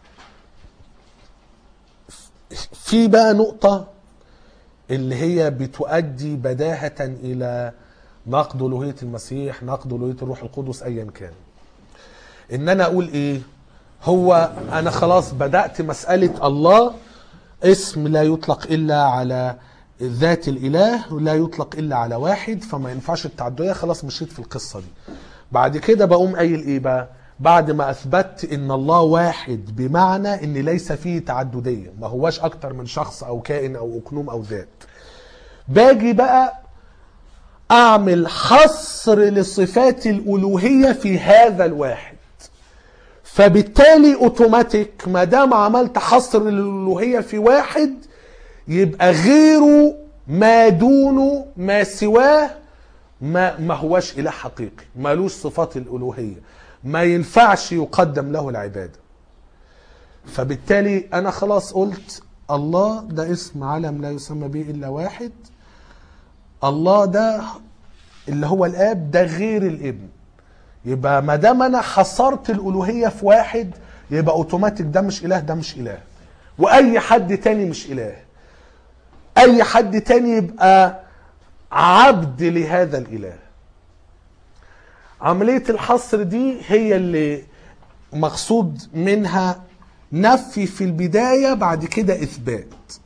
في بقى نقطه اللي هي بتؤدي بداهه الى نقد الوهيه المسيح نقد الوهيه الروح القدس ايا كان ان انا اقول ايه هو انا خلاص بدات مساله الله اسم لا يطلق الا على ذات الاله ولا يطلق الا على واحد فما ينفعش التعدديه خلاص مشيت في القصه دي بعد كده بقوم قايل ايه بقى بعد ما اثبتت ان الله واحد بمعنى ان ليس فيه تعدديه ما هواش اكتر من شخص او كائن او اقنوم او ذات باجي بقى اعمل حصر لصفات الالوهيه في هذا الواحد فبالتالي اوتوماتيك ما دام عملت حصر للالوهيه في واحد يبقى غيره ما دونه ما سواه ما ما هوش اله حقيقي مالوش صفات الالوهيه ما ينفعش يقدم له العباده فبالتالي انا خلاص قلت الله ده اسم علم لا يسمى به الا واحد الله ده اللي هو الاب ده غير الابن يبقى ما دام انا حصرت الالوهيه في واحد يبقى اوتوماتيك ده مش اله ده مش اله واي حد تاني مش اله اي حد تاني يبقى عبد لهذا الاله عمليه الحصر دي هي اللي مقصود منها نفي في البدايه بعد كده اثبات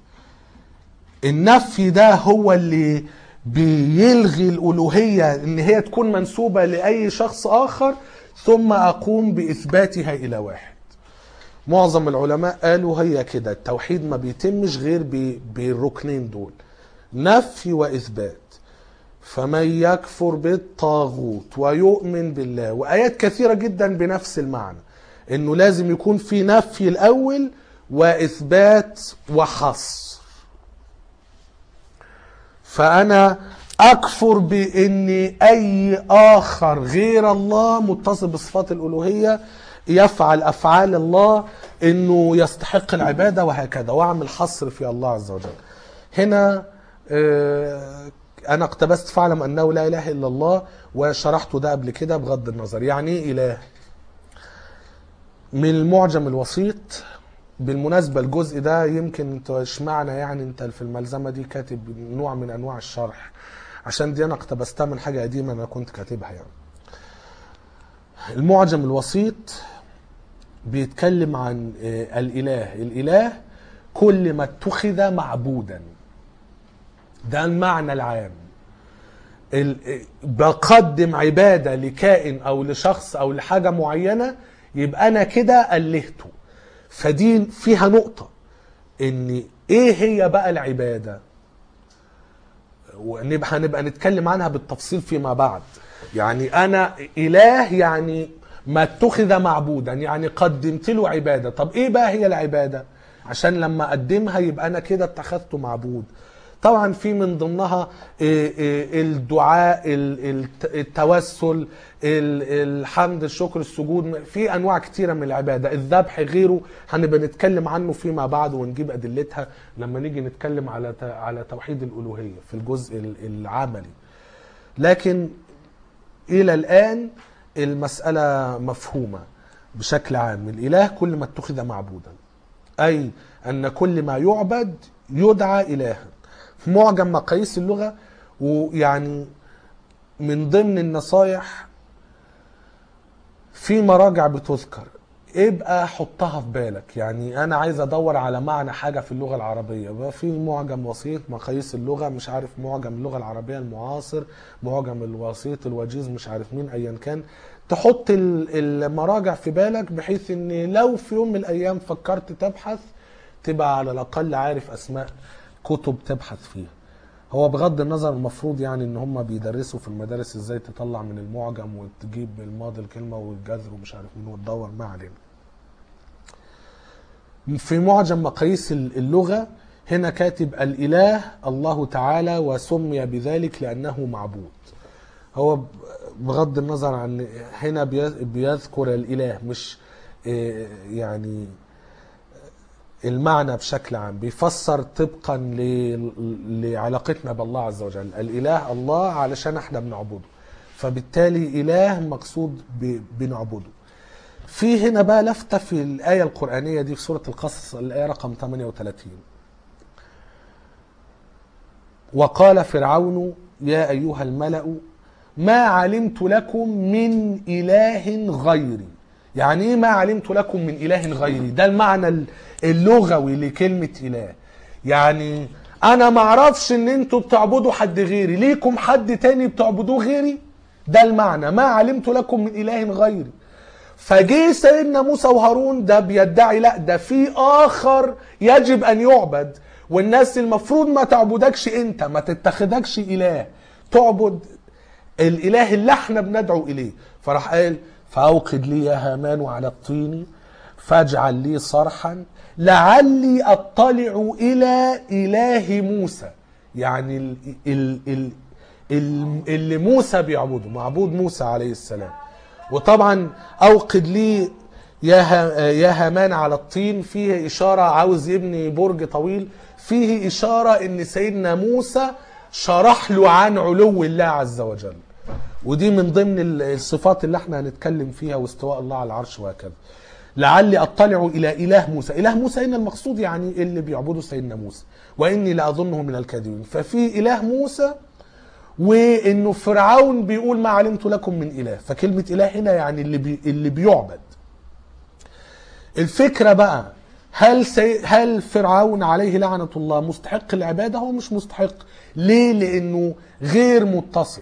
النفي ده هو اللي بيلغي الالوهيه ان هي تكون منسوبه لاي شخص اخر ثم اقوم باثباتها الى واحد معظم العلماء قالوا هي كده التوحيد ما بيتمش غير ب- بالركنين دول نفي واثبات فمن يكفر بالطاغوت ويؤمن بالله وايات كثيره جدا بنفس المعنى انه لازم يكون في نفي الاول واثبات وحصر فانا اكفر بان اي اخر غير الله متصف بصفات الالوهيه يفعل افعال الله انه يستحق العباده وهكذا واعمل حصر في الله عز وجل هنا آه، انا اقتبست فاعلم انه لا اله الا الله وشرحت ده قبل كده بغض النظر يعني ايه اله من المعجم الوسيط بالمناسبة الجزء ده يمكن انت اشمعنى يعني انت في الملزمة دي كاتب نوع من انواع الشرح عشان دي انا اقتبستها من حاجة قديمة انا كنت كاتبها يعني المعجم الوسيط بيتكلم عن آه، الاله الاله كل ما اتخذ معبودا ده المعنى العام ال- بقدم عبادة لكائن او لشخص او لحاجة معينة يبقى انا كده الهته فدي فيها نقطة ان ايه هي بقى العبادة ونبقى هنبقى نتكلم عنها بالتفصيل فيما بعد يعني انا اله يعني ما اتخذ معبودا يعني قدمت له عبادة طب ايه بقى هي العبادة عشان لما اقدمها يبقى انا كده اتخذته معبود طبعا في من ضمنها إيه إيه الدعاء ال- الت- التوسل ال- الحمد الشكر السجود في انواع كتيره من العباده الذبح غيره هنبقى نتكلم عنه فيما بعد ونجيب ادلتها لما نيجي نتكلم على ت- على توحيد الالوهيه في الجزء ال- العملي لكن الى الان المساله مفهومه بشكل عام الاله كل ما اتخذ معبودا اي ان كل ما يعبد يدعى الها في معجم مقاييس اللغه ويعني من ضمن النصايح في مراجع بتذكر ابقى حطها في بالك يعني انا عايز ادور على معنى حاجه في اللغه العربيه يبقى في معجم وسيط مقاييس اللغه مش عارف معجم اللغه العربيه المعاصر معجم الوسيط الوجيز مش عارف مين ايا كان تحط ال- المراجع في بالك بحيث ان لو في يوم من الايام فكرت تبحث تبقى على الاقل عارف اسماء كتب تبحث فيها هو بغض النظر المفروض يعني ان هم بيدرسوا في المدارس ازاي تطلع من المعجم وتجيب الماضي الكلمه والجذر ومش عارف مين وتدور ما علينا في معجم مقاييس اللغه هنا كاتب الاله الله تعالى وسمي بذلك لانه معبود هو بغض النظر عن هنا بي- بيذكر الاله مش آه، يعني المعنى بشكل عام بيفسر طبقا ل- لعلاقتنا بالله عز وجل الاله الله علشان احنا بنعبده فبالتالي اله مقصود ب- بنعبده في هنا بقى لفتة في الآية القرآنية دي في سورة القصص الآية رقم 38 وقال فرعون يا أيها الملأ ما علمت لكم من إله غيري يعني إيه ما علمت لكم من إله غيري ده المعنى اللغوي لكلمة إله يعني أنا ما أعرفش إن أنتوا بتعبدوا حد غيري ليكم حد تاني بتعبدوه غيري ده المعنى ما علمت لكم من إله غيري فجه سيدنا موسى وهارون ده بيدعي لا ده في اخر يجب ان يعبد والناس المفروض ما تعبدكش انت ما تتخذكش اله تعبد الاله اللي احنا بندعو اليه فراح قال فاوقد لي يا هامان على الطين فاجعل لي صرحا لعلي اطلع الى اله موسى يعني ال ال ال ال اللي موسى بيعبده معبود موسى عليه السلام وطبعا اوقد لي يا ها- يا هامان على الطين فيه اشاره عاوز يبني برج طويل فيه اشاره ان سيدنا موسى شرح له عن علو الله عز وجل ودي من ضمن ال- الصفات اللي احنا هنتكلم فيها واستواء الله على العرش وهكذا لعلي اطلع الى اله موسى اله موسى هنا المقصود يعني اللي بيعبدوا سيدنا موسى واني لاظنه من الكاذبين ففي اله موسى وانه فرعون بيقول ما علمت لكم من اله فكلمه اله هنا يعني اللي بي اللي بيعبد الفكره بقى هل سي هل فرعون عليه لعنه الله مستحق العباده هو مش مستحق ليه لانه غير متصف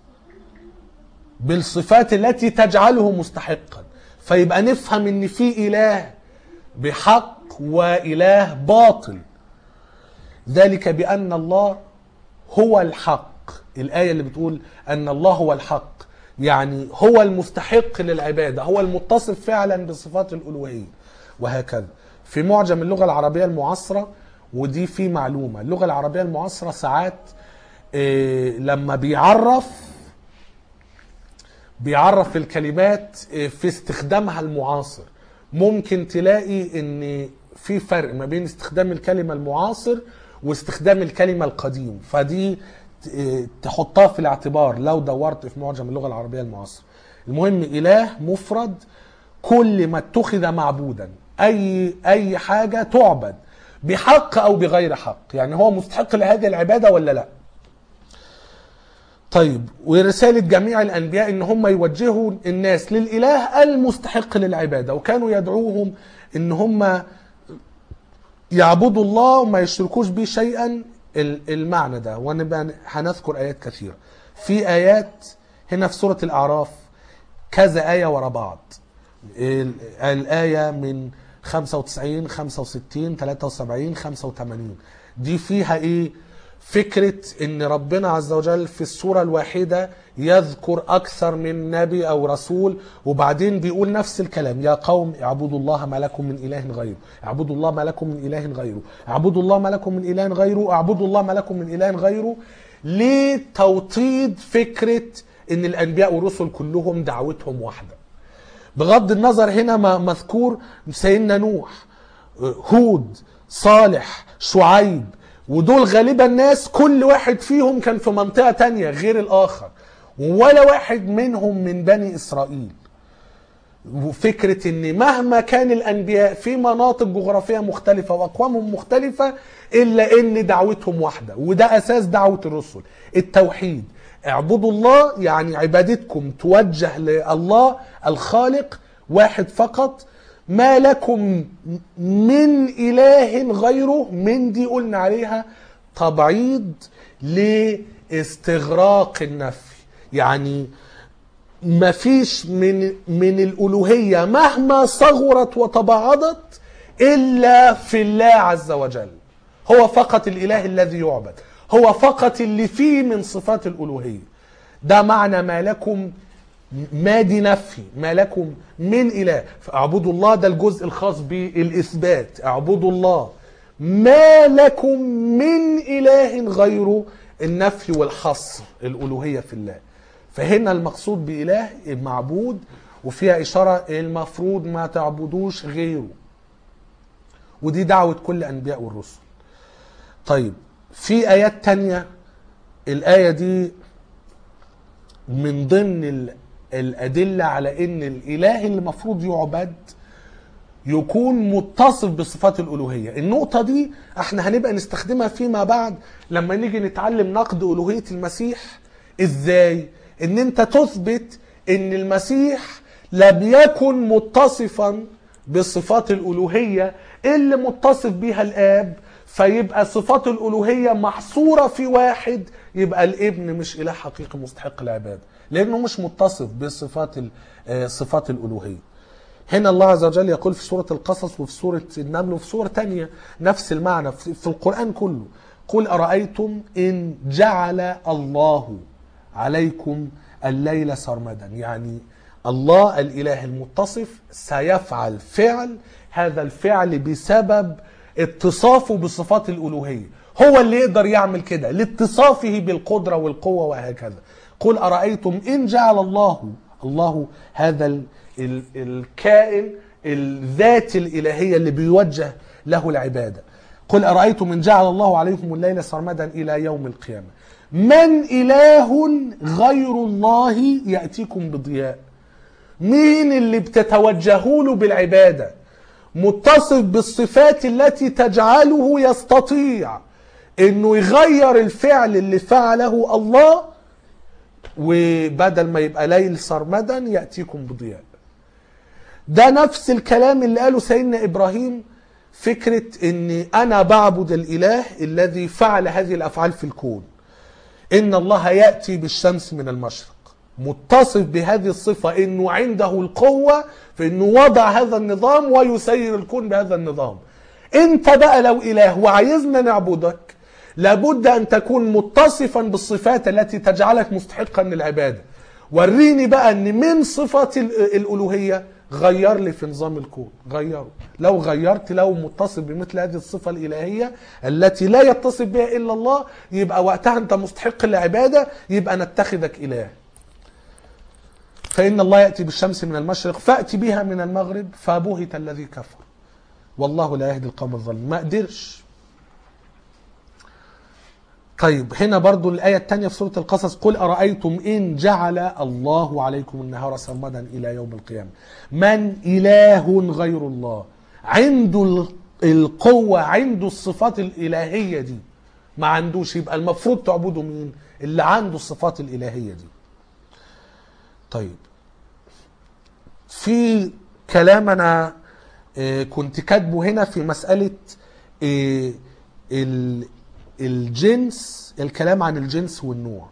بالصفات التي تجعله مستحقا فيبقى نفهم ان في اله بحق واله باطل ذلك بان الله هو الحق الآية اللي بتقول أن الله هو الحق يعني هو المستحق للعبادة هو المتصف فعلا بصفات الألوهية وهكذا في معجم اللغة العربية المعاصرة ودي في معلومة اللغة العربية المعاصرة ساعات إيه لما بيعرف بيعرف الكلمات إيه، في استخدامها المعاصر ممكن تلاقي ان في فرق ما بين استخدام الكلمة المعاصر واستخدام الكلمة القديم فدي ت- إيه، تحطها في الاعتبار لو دورت في معجم اللغة العربية المعاصرة المهم إله مفرد كل ما اتخذ معبودا أي أي حاجة تعبد بحق أو بغير حق يعني هو مستحق لهذه العبادة ولا لا طيب ورسالة جميع الأنبياء إن هم يوجهوا الناس للإله المستحق للعبادة وكانوا يدعوهم إن هم يعبدوا الله وما يشركوش به شيئا ال- المعنى ده ونبقى هنذكر آيات كثيرة في آيات هنا في سورة الأعراف كذا آية ورا بعض ال- الآية من 95 65 73 85 دي فيها ايه فكرة ان ربنا عز وجل في السورة الواحدة يذكر اكثر من نبي او رسول وبعدين بيقول نفس الكلام يا قوم اعبدوا الله ما لكم من اله غيره اعبدوا الله ما لكم من اله غيره اعبدوا الله ما لكم من اله غيره اعبدوا الله ما لكم من اله غيره لتوطيد فكرة ان الانبياء والرسل كلهم دعوتهم واحده بغض النظر هنا ما مذكور سيدنا نوح هود صالح شعيب ودول غالبا ناس كل واحد فيهم كان في منطقة تانية غير الآخر ولا واحد منهم من بني إسرائيل وفكرة ان مهما كان الانبياء في مناطق جغرافية مختلفة واقوامهم مختلفة الا ان دعوتهم واحدة وده اساس دعوة الرسل التوحيد اعبدوا الله يعني عبادتكم توجه لله الخالق واحد فقط ما لكم من اله غيره من دي قلنا عليها تبعيض لاستغراق النفي يعني مفيش من من الالوهيه مهما صغرت وتباعدت الا في الله عز وجل هو فقط الاله الذي يعبد هو فقط اللي فيه من صفات الالوهيه ده معنى ما لكم ما دي نفي ما لكم من اله فاعبدوا الله ده الجزء الخاص بالاثبات اعبدوا الله ما لكم من اله غيره النفي والحصر الالوهيه في الله فهنا المقصود بإله معبود وفيها إشارة المفروض ما تعبدوش غيره ودي دعوة كل الأنبياء والرسل طيب في آيات تانية الآية دي من ضمن ال- الأدلة على إن الإله اللي المفروض يعبد يكون متصف بصفات الألوهية النقطة دي احنا هنبقى نستخدمها فيما بعد لما نيجي نتعلم نقد ألوهية المسيح ازاي ان انت تثبت ان المسيح لم يكن متصفا بصفات الألوهية اللي متصف بها الآب فيبقى صفات الألوهية محصورة في واحد يبقى الابن مش إله حقيقي مستحق العبادة لأنه مش متصف بصفات ال- آه، صفات الألوهية هنا الله عز وجل يقول في سورة القصص وفي سورة النمل وفي سورة تانية نفس المعنى في في القرآن كله قل أرأيتم إن جعل الله عليكم الليل سرمدا يعني الله الإله المتصف سيفعل فعل هذا الفعل بسبب اتصافه بصفات الألوهية هو اللي يقدر يعمل كده لاتصافه بالقدرة والقوة وهكذا قل أرأيتم إن جعل الله الله هذا ال ال الكائن الذات الإلهية اللي بيوجه له العبادة قل أرأيتم إن جعل الله عليكم الليل سرمدا إلى يوم القيامة من إله غير الله يأتيكم بضياء مين اللي بتتوجهوا له بالعبادة متصف بالصفات التي تجعله يستطيع انه يغير الفعل اللي فعله الله وبدل ما يبقى ليل سرمدا يأتيكم بضياء ده نفس الكلام اللي قاله سيدنا إبراهيم فكرة ان انا بعبد الاله الذي فعل هذه الافعال في الكون ان الله يأتي بالشمس من المشرق متصف بهذه الصفة انه عنده القوة في انه وضع هذا النظام ويسير الكون بهذا النظام انت بقى لو اله وعايزنا نعبدك لابد ان تكون متصفا بالصفات التي تجعلك مستحقا للعبادة وريني بقى ان من صفات ال- الالوهية غير لي في نظام الكون غيره لو غيرت لو متصف بمثل هذه الصفة الإلهية التي لا يتصف بها إلا الله يبقى وقتها أنت مستحق للعبادة يبقى نتخذك إله فإن الله يأتي بالشمس من المشرق فأتي بها من المغرب فبهت الذي كفر والله لا يهدي القوم الظالمين ما قدرش طيب هنا برضو الآية الثانية في سورة القصص قل أرأيتم إن جعل الله عليكم النهار سرمدا إلى يوم القيامة من إله غير الله عنده ال- القوة عنده الصفات الإلهية دي ما عندوش يبقى المفروض تعبدوا مين اللي عنده الصفات الإلهية دي طيب في كلام أنا آه، كنت كاتبه هنا في مسألة آه، ال- الجنس الكلام عن الجنس والنوع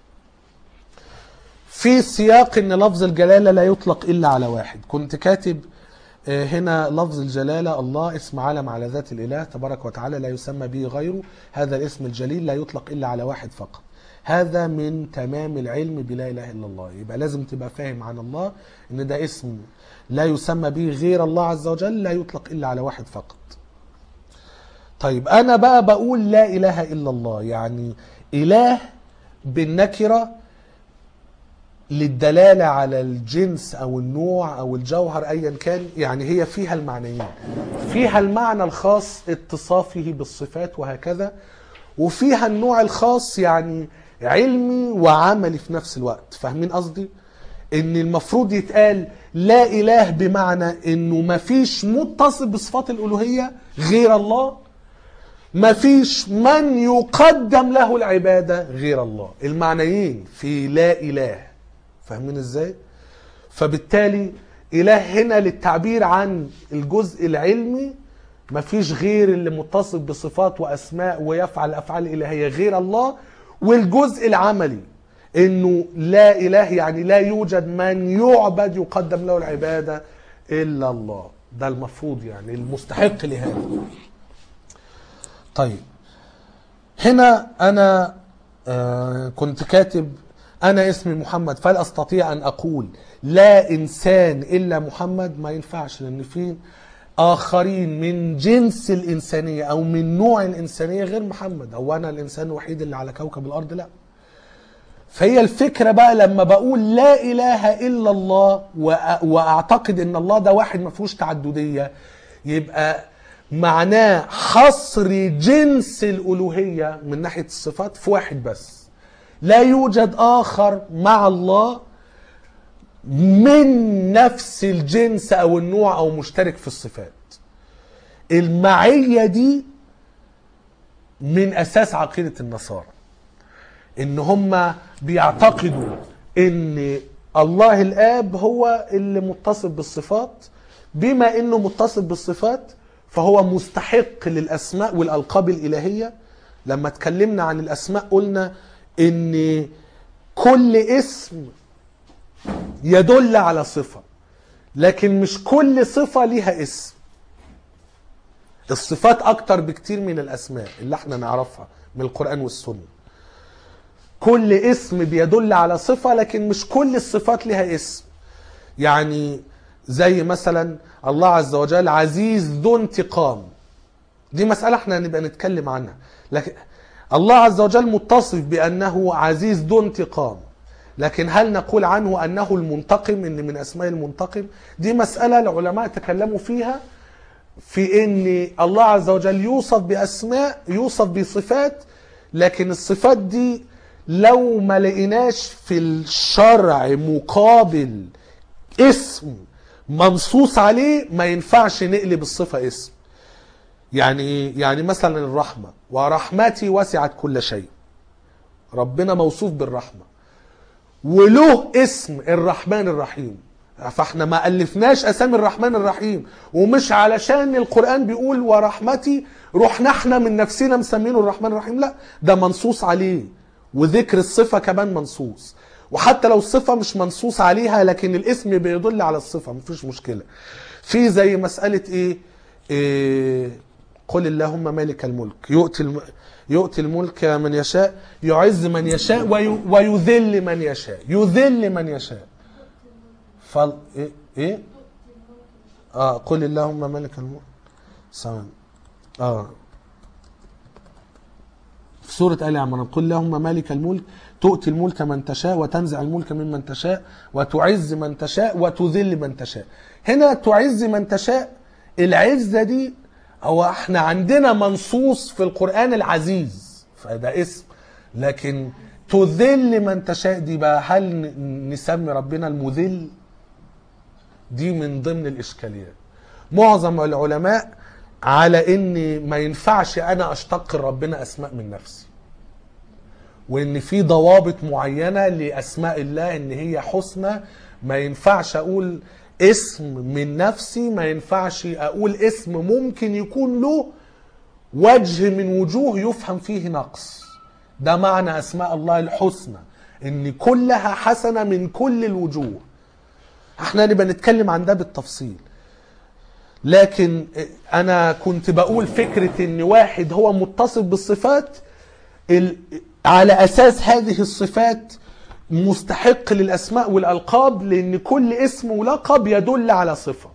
في سياق ان لفظ الجلاله لا يطلق الا على واحد كنت كاتب آه، هنا لفظ الجلاله الله اسم علم على ذات الاله تبارك وتعالى لا يسمى به غيره هذا الاسم الجليل لا يطلق الا على واحد فقط هذا من تمام العلم بلا اله الا الله يبقى لازم تبقى فاهم عن الله ان ده اسم لا يسمى به غير الله عز وجل لا يطلق الا على واحد فقط طيب انا بقى بقول لا اله الا الله يعني اله بالنكره للدلاله على الجنس او النوع او الجوهر ايا كان يعني هي فيها المعنيين فيها المعنى الخاص اتصافه بالصفات وهكذا وفيها النوع الخاص يعني علمي وعملي في نفس الوقت فاهمين قصدي ان المفروض يتقال لا اله بمعنى انه مفيش متصف بصفات الالوهيه غير الله مفيش من يقدم له العبادة غير الله المعنيين في لا إله فاهمين ازاي فبالتالي إله هنا للتعبير عن الجزء العلمي مفيش غير اللي متصف بصفات وأسماء ويفعل الأفعال الإلهية غير الله والجزء العملي انه لا اله يعني لا يوجد من يعبد يقدم له العباده الا الله ده المفروض يعني المستحق لهذا طيب هنا انا آه كنت كاتب انا اسمي محمد فهل استطيع ان اقول لا انسان الا محمد ما ينفعش لان في اخرين من جنس الانسانيه او من نوع الانسانيه غير محمد هو انا الانسان الوحيد اللي على كوكب الارض لا فهي الفكرة بقى لما بقول لا إله إلا الله وأ- وأعتقد إن الله ده واحد ما فيهوش تعددية يبقى معناه حصر جنس الألوهية من ناحية الصفات في واحد بس لا يوجد آخر مع الله من نفس الجنس أو النوع أو مشترك في الصفات المعية دي من أساس عقيدة النصارى ان هم بيعتقدوا ان الله الاب هو اللي متصف بالصفات بما انه متصف بالصفات فهو مستحق للاسماء والالقاب الالهيه لما اتكلمنا عن الاسماء قلنا ان كل اسم يدل على صفه لكن مش كل صفه ليها اسم الصفات اكتر بكتير من الاسماء اللي احنا نعرفها من القران والسنه كل اسم بيدل على صفة لكن مش كل الصفات لها اسم يعني زي مثلا الله عز وجل عزيز ذو انتقام دي مسألة احنا هنبقى نتكلم عنها لكن الله عز وجل متصف بأنه عزيز ذو انتقام لكن هل نقول عنه أنه المنتقم إن من أسماء المنتقم دي مسألة العلماء تكلموا فيها في ان الله عز وجل يوصف باسماء يوصف بصفات لكن الصفات دي لو ما لقيناش في الشرع مقابل اسم منصوص عليه ما ينفعش نقلب الصفة اسم يعني ايه؟ يعني مثلا الرحمة ورحمتي وسعت كل شيء ربنا موصوف بالرحمة وله اسم الرحمن الرحيم فاحنا ما الفناش اسامي الرحمن الرحيم ومش علشان القران بيقول ورحمتي رحنا احنا من نفسنا مسمينه الرحمن الرحيم لا ده منصوص عليه وذكر الصفه كمان منصوص وحتى لو الصفه مش منصوص عليها لكن الاسم بيدل على الصفه مفيش مشكله في زي مساله ايه, إيه قل اللهم مالك الملك يؤتي الم... يؤتي الملك من يشاء يعز من يشاء وي... ويذل من يشاء يذل من يشاء فال ايه ايه اه قل اللهم ملك الملك ثواني اه في سورة آل عمران قل اللهم مالك الملك تؤتي الملك من تشاء وتنزع الملك ممن تشاء وتعز من تشاء وتذل من تشاء هنا تعز من تشاء العزة دي هو احنا عندنا منصوص في القرآن العزيز فده اسم لكن تذل من تشاء دي بقى هل ن- نسمي ربنا المذل دي من ضمن الاشكاليات معظم العلماء على ان ما ينفعش انا اشتق ربنا اسماء من نفسي وان في ضوابط معينه لاسماء الله ان هي حسنى ما ينفعش اقول اسم من نفسي ما ينفعش اقول اسم ممكن يكون له وجه من وجوه يفهم فيه نقص ده معنى اسماء الله الحسنى ان كلها حسنه من كل الوجوه احنا نبقى نتكلم عن ده بالتفصيل لكن انا كنت بقول فكرة ان واحد هو متصف بالصفات ال- على اساس هذه الصفات مستحق للاسماء والالقاب لان كل اسم ولقب يدل على صفة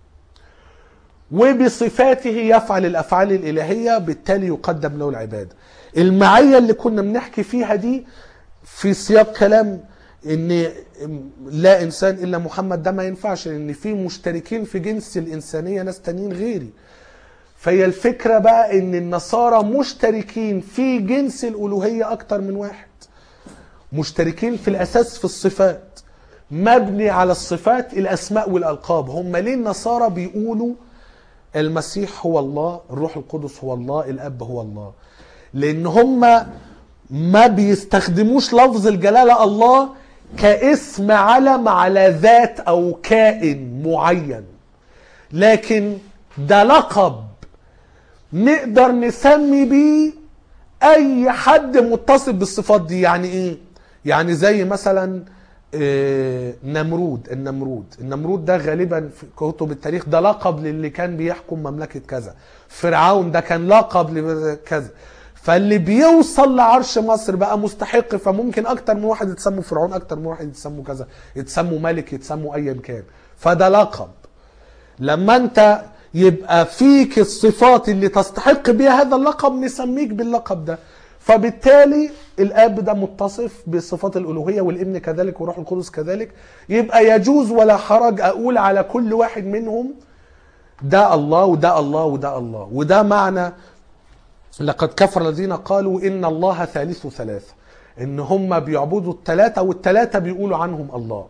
وبصفاته يفعل الافعال الالهية بالتالي يقدم له العبادة المعية اللي كنا بنحكي فيها دي في سياق كلام ان لا انسان الا محمد ده ما ينفعش لان في مشتركين في جنس الانسانيه ناس تانيين غيري فهي الفكره بقى ان النصارى مشتركين في جنس الالوهيه اكتر من واحد مشتركين في الاساس في الصفات مبني على الصفات الاسماء والالقاب هم ليه النصارى بيقولوا المسيح هو الله الروح القدس هو الله الاب هو الله لان هم ما بيستخدموش لفظ الجلاله الله كاسم علم على ذات او كائن معين لكن ده لقب نقدر نسمي بيه اي حد متصف بالصفات دي يعني ايه يعني زي مثلا آه، نمرود النمرود النمرود ده غالبا في كتب التاريخ ده لقب للي كان بيحكم مملكة كذا فرعون ده كان لقب لكذا فاللي بيوصل لعرش مصر بقى مستحق فممكن اكتر من واحد يتسموا فرعون اكتر من واحد يتسموا كذا يتسموا ملك يتسموا ايا كان فده لقب لما انت يبقى فيك الصفات اللي تستحق بها هذا اللقب نسميك باللقب ده فبالتالي الاب ده متصف بصفات الالوهيه والابن كذلك والروح القدس كذلك يبقى يجوز ولا حرج اقول على كل واحد منهم ده الله وده الله وده الله وده معنى لقد كفر الذين قالوا ان الله ثالث ثلاثه ان هم بيعبدوا الثلاثه والثلاثه بيقولوا عنهم الله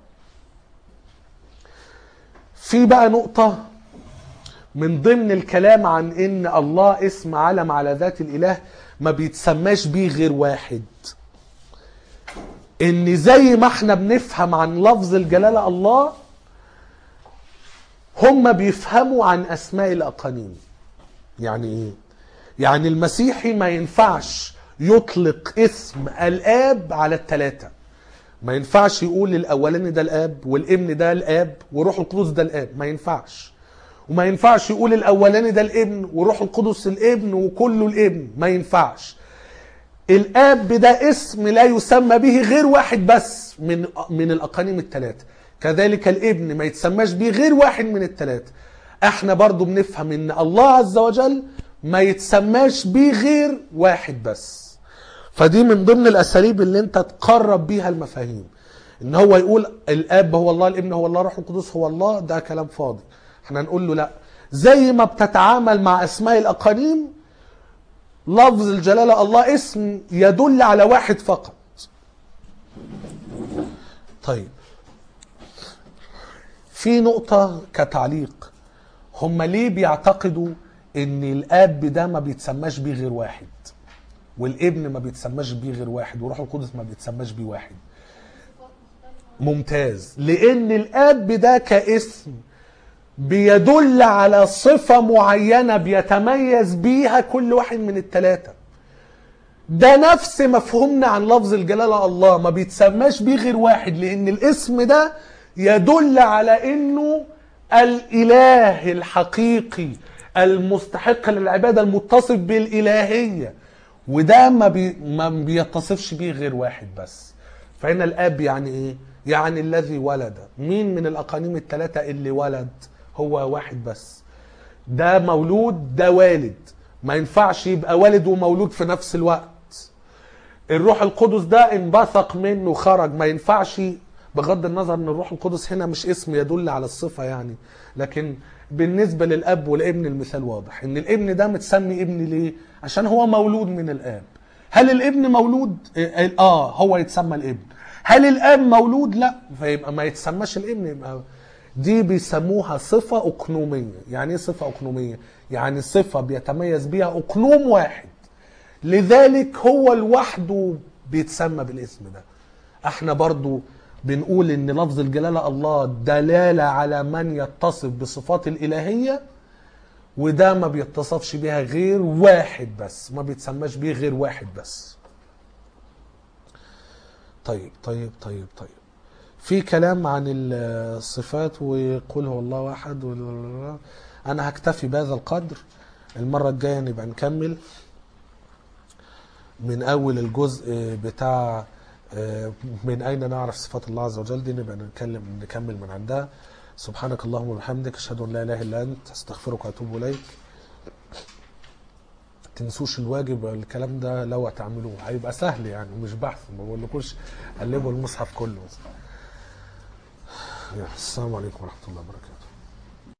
في بقى نقطه من ضمن الكلام عن ان الله اسم علم على ذات الاله ما بيتسماش بيه غير واحد ان زي ما احنا بنفهم عن لفظ الجلاله الله هم بيفهموا عن اسماء الاقانيم يعني ايه يعني المسيحي ما ينفعش يطلق اسم الاب على الثلاثه ما ينفعش يقول الاولاني ده الاب والابن ده الاب وروح القدس ده الاب ما ينفعش وما ينفعش يقول الاولاني ده الابن وروح القدس الابن وكله الابن ما ينفعش الاب ده اسم لا يسمى به غير واحد بس من من الاقانيم الثلاثه كذلك الابن ما يتسماش به غير واحد من الثلاثه احنا برضو بنفهم ان الله عز وجل ما يتسماش به غير واحد بس فدي من ضمن الاساليب اللي انت تقرب بيها المفاهيم ان هو يقول الاب هو الله الابن هو الله روح القدس هو الله ده كلام فاضي احنا نقول له لا زي ما بتتعامل مع اسماء الاقانيم لفظ الجلاله الله اسم يدل على واحد فقط طيب في نقطة كتعليق هم ليه بيعتقدوا ان الاب ده ما بيتسماش بيه غير واحد والابن ما بيتسماش بيه غير واحد وروح القدس ما بيتسماش بيه واحد ممتاز لان الاب ده كاسم بيدل على صفة معينة بيتميز بيها كل واحد من التلاتة ده نفس مفهومنا عن لفظ الجلالة الله ما بيتسماش بيه غير واحد لان الاسم ده يدل على انه الاله الحقيقي المستحق للعبادة المتصف بالالهية وده ما, بي ما بيتصفش بيه غير واحد بس فهنا الاب يعني ايه يعني الذي ولد مين من الاقانيم الثلاثة اللي ولد هو واحد بس ده مولود ده والد ما ينفعش يبقى والد ومولود في نفس الوقت الروح القدس ده انبثق منه خرج ما ينفعش بغض النظر ان الروح القدس هنا مش اسم يدل على الصفة يعني لكن بالنسبة للاب والابن المثال واضح ان الابن ده متسمي ابن ليه عشان هو مولود من الاب هل الابن مولود اه هو يتسمى الابن هل الاب مولود لا فيبقى ما يتسماش الابن يبقى دي بيسموها صفة أقنومية يعني ايه صفة أقنومية يعني صفة بيتميز بيها أقنوم واحد لذلك هو لوحده بيتسمى بالاسم ده احنا برضو بنقول ان لفظ الجلالة الله دلالة على من يتصف بصفات الإلهية وده ما بيتصفش بيها غير واحد بس ما بيتسماش بيه غير واحد بس طيب طيب طيب طيب في كلام عن الصفات ويقول هو الله احد وال- انا هكتفي بهذا القدر المره الجايه نبقى نكمل من اول الجزء بتاع آه، من اين نعرف صفات الله عز وجل دي نبقى نتكلم نكمل من عندها سبحانك اللهم وبحمدك اشهد ان لا اله الا انت استغفرك واتوب اليك تنسوش الواجب الكلام ده لو هتعملوه هيبقى سهل يعني مش بحث ما بقولكوش قلبوا المصحف كله يلا، السلام عليكم ورحمه الله وبركاته